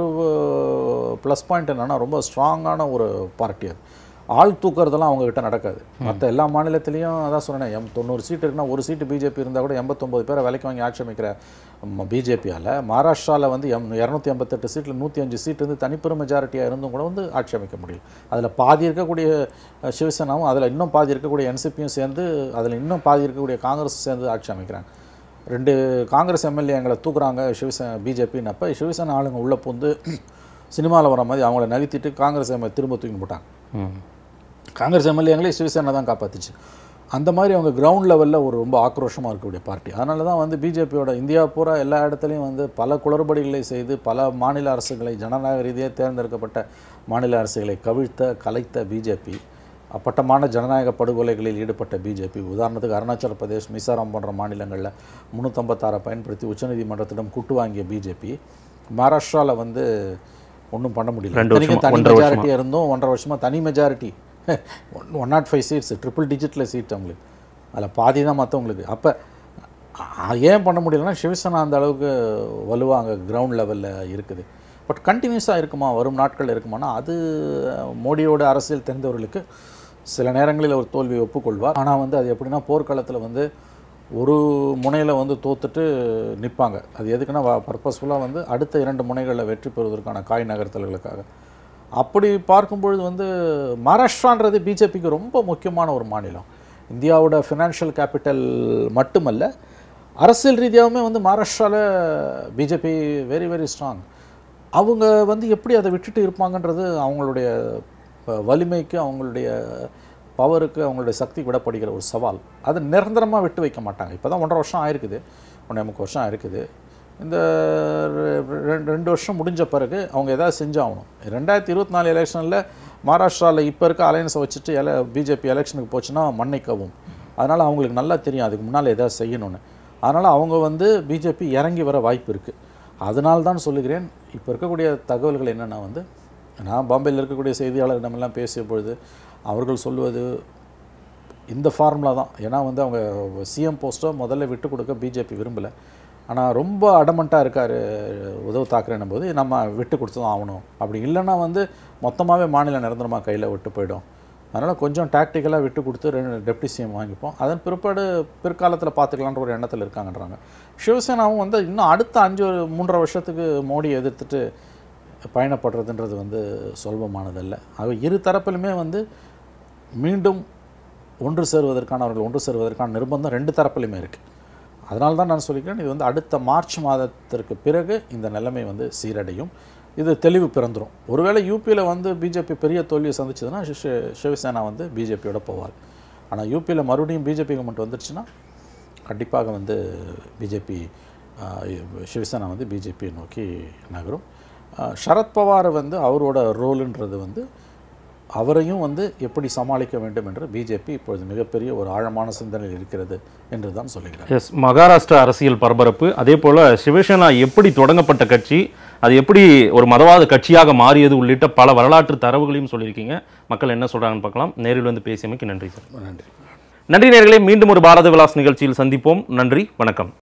B: ப்ளஸ் பாயிண்ட் என்னன்னா ரொம்ப ஸ்ட்ராங்கான ஒரு பார்ட்டி அது ஆள் தூக்குறதெல்லாம் அவங்க கிட்ட நடக்காது மற்ற எல்லா மாநிலத்திலையும் அதான் சொன்னேன் எம் தொண்ணூறு சீட் இருக்குன்னா ஒரு சீட்டு பிஜேபி இருந்தால் கூட எண்பத்தொம்பது பேரை விலைக்கு வாங்கி ஆட்சி அமைக்கிற பிஜேபியால் மகாராஷ்டிராவில் வந்து எம் இரநூத்தி எண்பத்தெட்டு சீட்டில் நூற்றி அஞ்சு சீட் வந்து தனிப்பெரும் மெஜாரிட்டியாக இருந்தும் கூட வந்து ஆட்சி அமைக்க முடியும் அதில் பாதி இருக்கக்கூடிய அஹ், சிவசேனாவும் அதில் இன்னும் பாதி இருக்கக்கூடிய என்சிபியும் சேர்ந்து அதில் இன்னும் பாதி இருக்கக்கூடிய காங்கிரஸ் சேர்ந்து ஆட்சி அமைக்கிறாங்க ரெண்டு காங்கிரஸ் எம்எல்ஏ எங்களை தூக்குறாங்க சிவசேனா பிஜேபின்னப்ப சிவசேனா ஆளுங்க உள்ளே பூந்து சினிமாவில் வர மாதிரி அவங்கள நகர்த்திட்டு காங்கிரஸ் எம்எல்ஏ திரும்ப தூக்கி போட்டாங்க
C: ம்
B: காங்கிரஸ் எம்எல்ஏங்களே சிவசேனா தான் காப்பாத்துச்சு அந்த மாதிரி அவங்க கிரவுண்ட் லெவலில் ஒரு ரொம்ப ஆக்ரோஷமாக இருக்கக்கூடிய பார்ட்டி அதனால தான் வந்து பிஜேபியோட இந்தியா பூரா எல்லா இடத்துலையும் வந்து பல குளறுபடிகளை செய்து பல மாநில அரசுகளை ஜனநாயக ரீதியாக தேர்ந்தெடுக்கப்பட்ட மாநில அரசுகளை கவிழ்த்த கலைத்த பிஜேபி அப்பட்டமான ஜனநாயக படுகொலைகளில் ஈடுபட்ட பிஜேபி உதாரணத்துக்கு அருணாச்சல பிரதேஷ் மிசோரம் போன்ற மாநிலங்களில் முந்நூற்றம்பத்தாறை பயன்படுத்தி உச்சநீதிமன்றத்திடம் கூட்டு வாங்கிய பிஜேபி மகாராஷ்டிராவில் வந்து ஒன்றும் பண்ண முடியல
C: ரெண்டு
B: இத்தனைக்கும்
C: வருஷமா,
B: தனி
C: ஒன்றரை வருஷமா.
B: மெஜாரிட்டி இருந்தும் ஒன்றரை வருஷமாக தனி majority one not five seats triple டிஜிட்டில் சீட் அவங்களுக்கு அதில் பாதி தான் மற்றவங்களுக்கு அப்போ ஏன் பண்ண முடியலன்னா சிவசேனா அந்த அளவுக்கு வலுவாக அங்கே கிரவுண்ட் லெவலில் இருக்குது பட் கண்டினியூஸாக இருக்குமா வரும் நாட்கள் இருக்குமானா அது மோடியோட அரசியல் தெரிந்தவர்களுக்கு சில நேரங்களில் ஒரு தோல்வியை ஒப்புக்கொள்வார் ஆனால் வந்து அது எப்படின்னா போர்க்களத்தில் வந்து ஒரு முனையில் வந்து தோத்துட்டு நிற்பாங்க அது எதுக்குன்னா பர்பஸ்ஃபுல்லாக வந்து அடுத்த இரண்டு முனைகளில் வெற்றி பெறுவதற்கான காய் நகர்த்தல்களுக்காக அப்படி பார்க்கும்பொழுது வந்து மகாராஷ்டிரான்றது பிஜேபிக்கு ரொம்ப முக்கியமான ஒரு மாநிலம் இந்தியாவோட ஃபினான்ஷியல் கேபிட்டல் மட்டுமல்ல அரசியல் ரீதியாகவுமே வந்து மகாராஷ்டிராவில் பிஜேபி வெரி வெரி ஸ்ட்ராங் அவங்க வந்து எப்படி அதை விட்டுட்டு இருப்பாங்கன்றது அவங்களுடைய அஹ், வலிமைக்கு அவங்களுடைய பவருக்கு அவங்களுடைய சக்தி விடப்படுகிற ஒரு சவால் அது நிரந்தரமாக விட்டு வைக்க மாட்டாங்க இப்போ தான் ஒன்றரை வருஷம் ஆயிருக்குது ஒன்றே முக்கால் வருஷம் ஆயிருக்குது இந்த ரெ- ரெண்டு ரெண்டு வருஷம் முடிஞ்ச பிறகு அவங்க எதாவது செஞ்சாகணும் ரெண்டாயிரத்தி இருபத்தி நாலு எலெக்ஷனில் மகாராஷ்டிராவில் இப்போ இருக்க அலையன்ஸை வச்சுட்டு எல பிஜேபி எலெக்ஷனுக்கு போச்சுன்னா மன்னிக்கவும் அதனால் அவங்களுக்கு நல்லா தெரியும் அதுக்கு முன்னால் எதாவது செய்யணும்னு அதனால் அவங்க வந்து பிஜேபி இறங்கி வர வாய்ப்பு இருக்குது அதனால தான் சொல்லுகிறேன் இப்போ இருக்கக்கூடிய தகவல்கள் என்னென்னா வந்து நான் பாம்பேயில் இருக்கக்கூடிய செய்தியாளர்களிடமெல்லாம் பேசிய பொழுது அவர்கள் சொல்லுவது இந்த ஃபார்முலா தான் ஏன்னா வந்து அவங்க சிஎம் போஸ்ட்டை முதல்ல விட்டு கொடுக்க பிஜேபி விரும்பலை ஆனால் ரொம்ப அடமண்ட்டாக இருக்கார் உத்தவ் தாக்கரேன்னும் போது நம்ம விட்டு கொடுத்து தான் ஆகணும் அப்படி இல்லைன்னா வந்து மொத்தமாகவே மாநில நிரந்தரமாக கையில் விட்டு போயிடும் அதனால் கொஞ்சம் டாக்டிக்கலாக விட்டு கொடுத்து ரெண்டு டெப்டி சிஎம் வாங்கிப்போம் அதன் பிற்பாடு பிற்காலத்தில் பார்த்துக்கலான்ற ஒரு எண்ணத்தில் இருக்காங்கன்றாங்க சிவசேனாவும் வந்து இன்னும் அடுத்த அஞ்சு ஒரு மூன்றரை வருஷத்துக்கு மோடி எதிர்த்துட்டு பயணப்படுறதுன்றது வந்து சுலபமானதல்ல ஆக இரு தரப்பிலுமே வந்து மீண்டும் ஒன்று சேருவதற்கான அவர்கள் ஒன்று சேருவதற்கான நிர்பந்தம் ரெண்டு தரப்பிலுமே இருக்குது அதனால தான் நான் சொல்லிக்கிறேன் இது வந்து அடுத்த மார்ச் மாதத்திற்கு பிறகு இந்த நிலைமை வந்து சீரடையும் இது தெளிவு பிறந்துரும் ஒருவேளை யூபியில் வந்து பிஜேபி பெரிய தோல்வியை சந்திச்சதுன்னா சி- சி- சிவசேனா வந்து பிஜேபியோட போவார் ஆனால் யூபியில் மறுபடியும் பிஜேபி கவர்மெண்ட் வந்துருச்சுன்னா கண்டிப்பாக வந்து பிஜேபி சிவசேனா வந்து பிஜேபியை நோக்கி நகரும் ஆஹ் சரத்பவார் வந்து அவரோட ரோலுன்றது வந்து அவரையும் வந்து எப்படி சமாளிக்க வேண்டும் என்று பிஜேபி இப்பொழுது மிகப்பெரிய ஒரு ஆழமான சிந்தனையில் இருக்கிறது என்று தான் சொல்லுகிறார்
C: எஸ் மகாராஷ்டிரா அரசியல் பரபரப்பு அதே போல சிவசேனா எப்படி தொடங்கப்பட்ட கட்சி அது எப்படி ஒரு மதவாத கட்சியாக மாறியது உள்ளிட்ட பல வரலாற்று தரவுகளையும் சொல்லியிருக்கீங்க மக்கள் என்ன சொல்றாங்கன்னு பார்க்கலாம் நேரில் வந்து பேசியமைக்கு நன்றி சார்
B: நன்றி
C: நன்றி நேர்களே மீண்டும் ஒரு பாரத விலாஸ் நிகழ்ச்சியில் சந்திப்போம் நன்றி வணக்கம்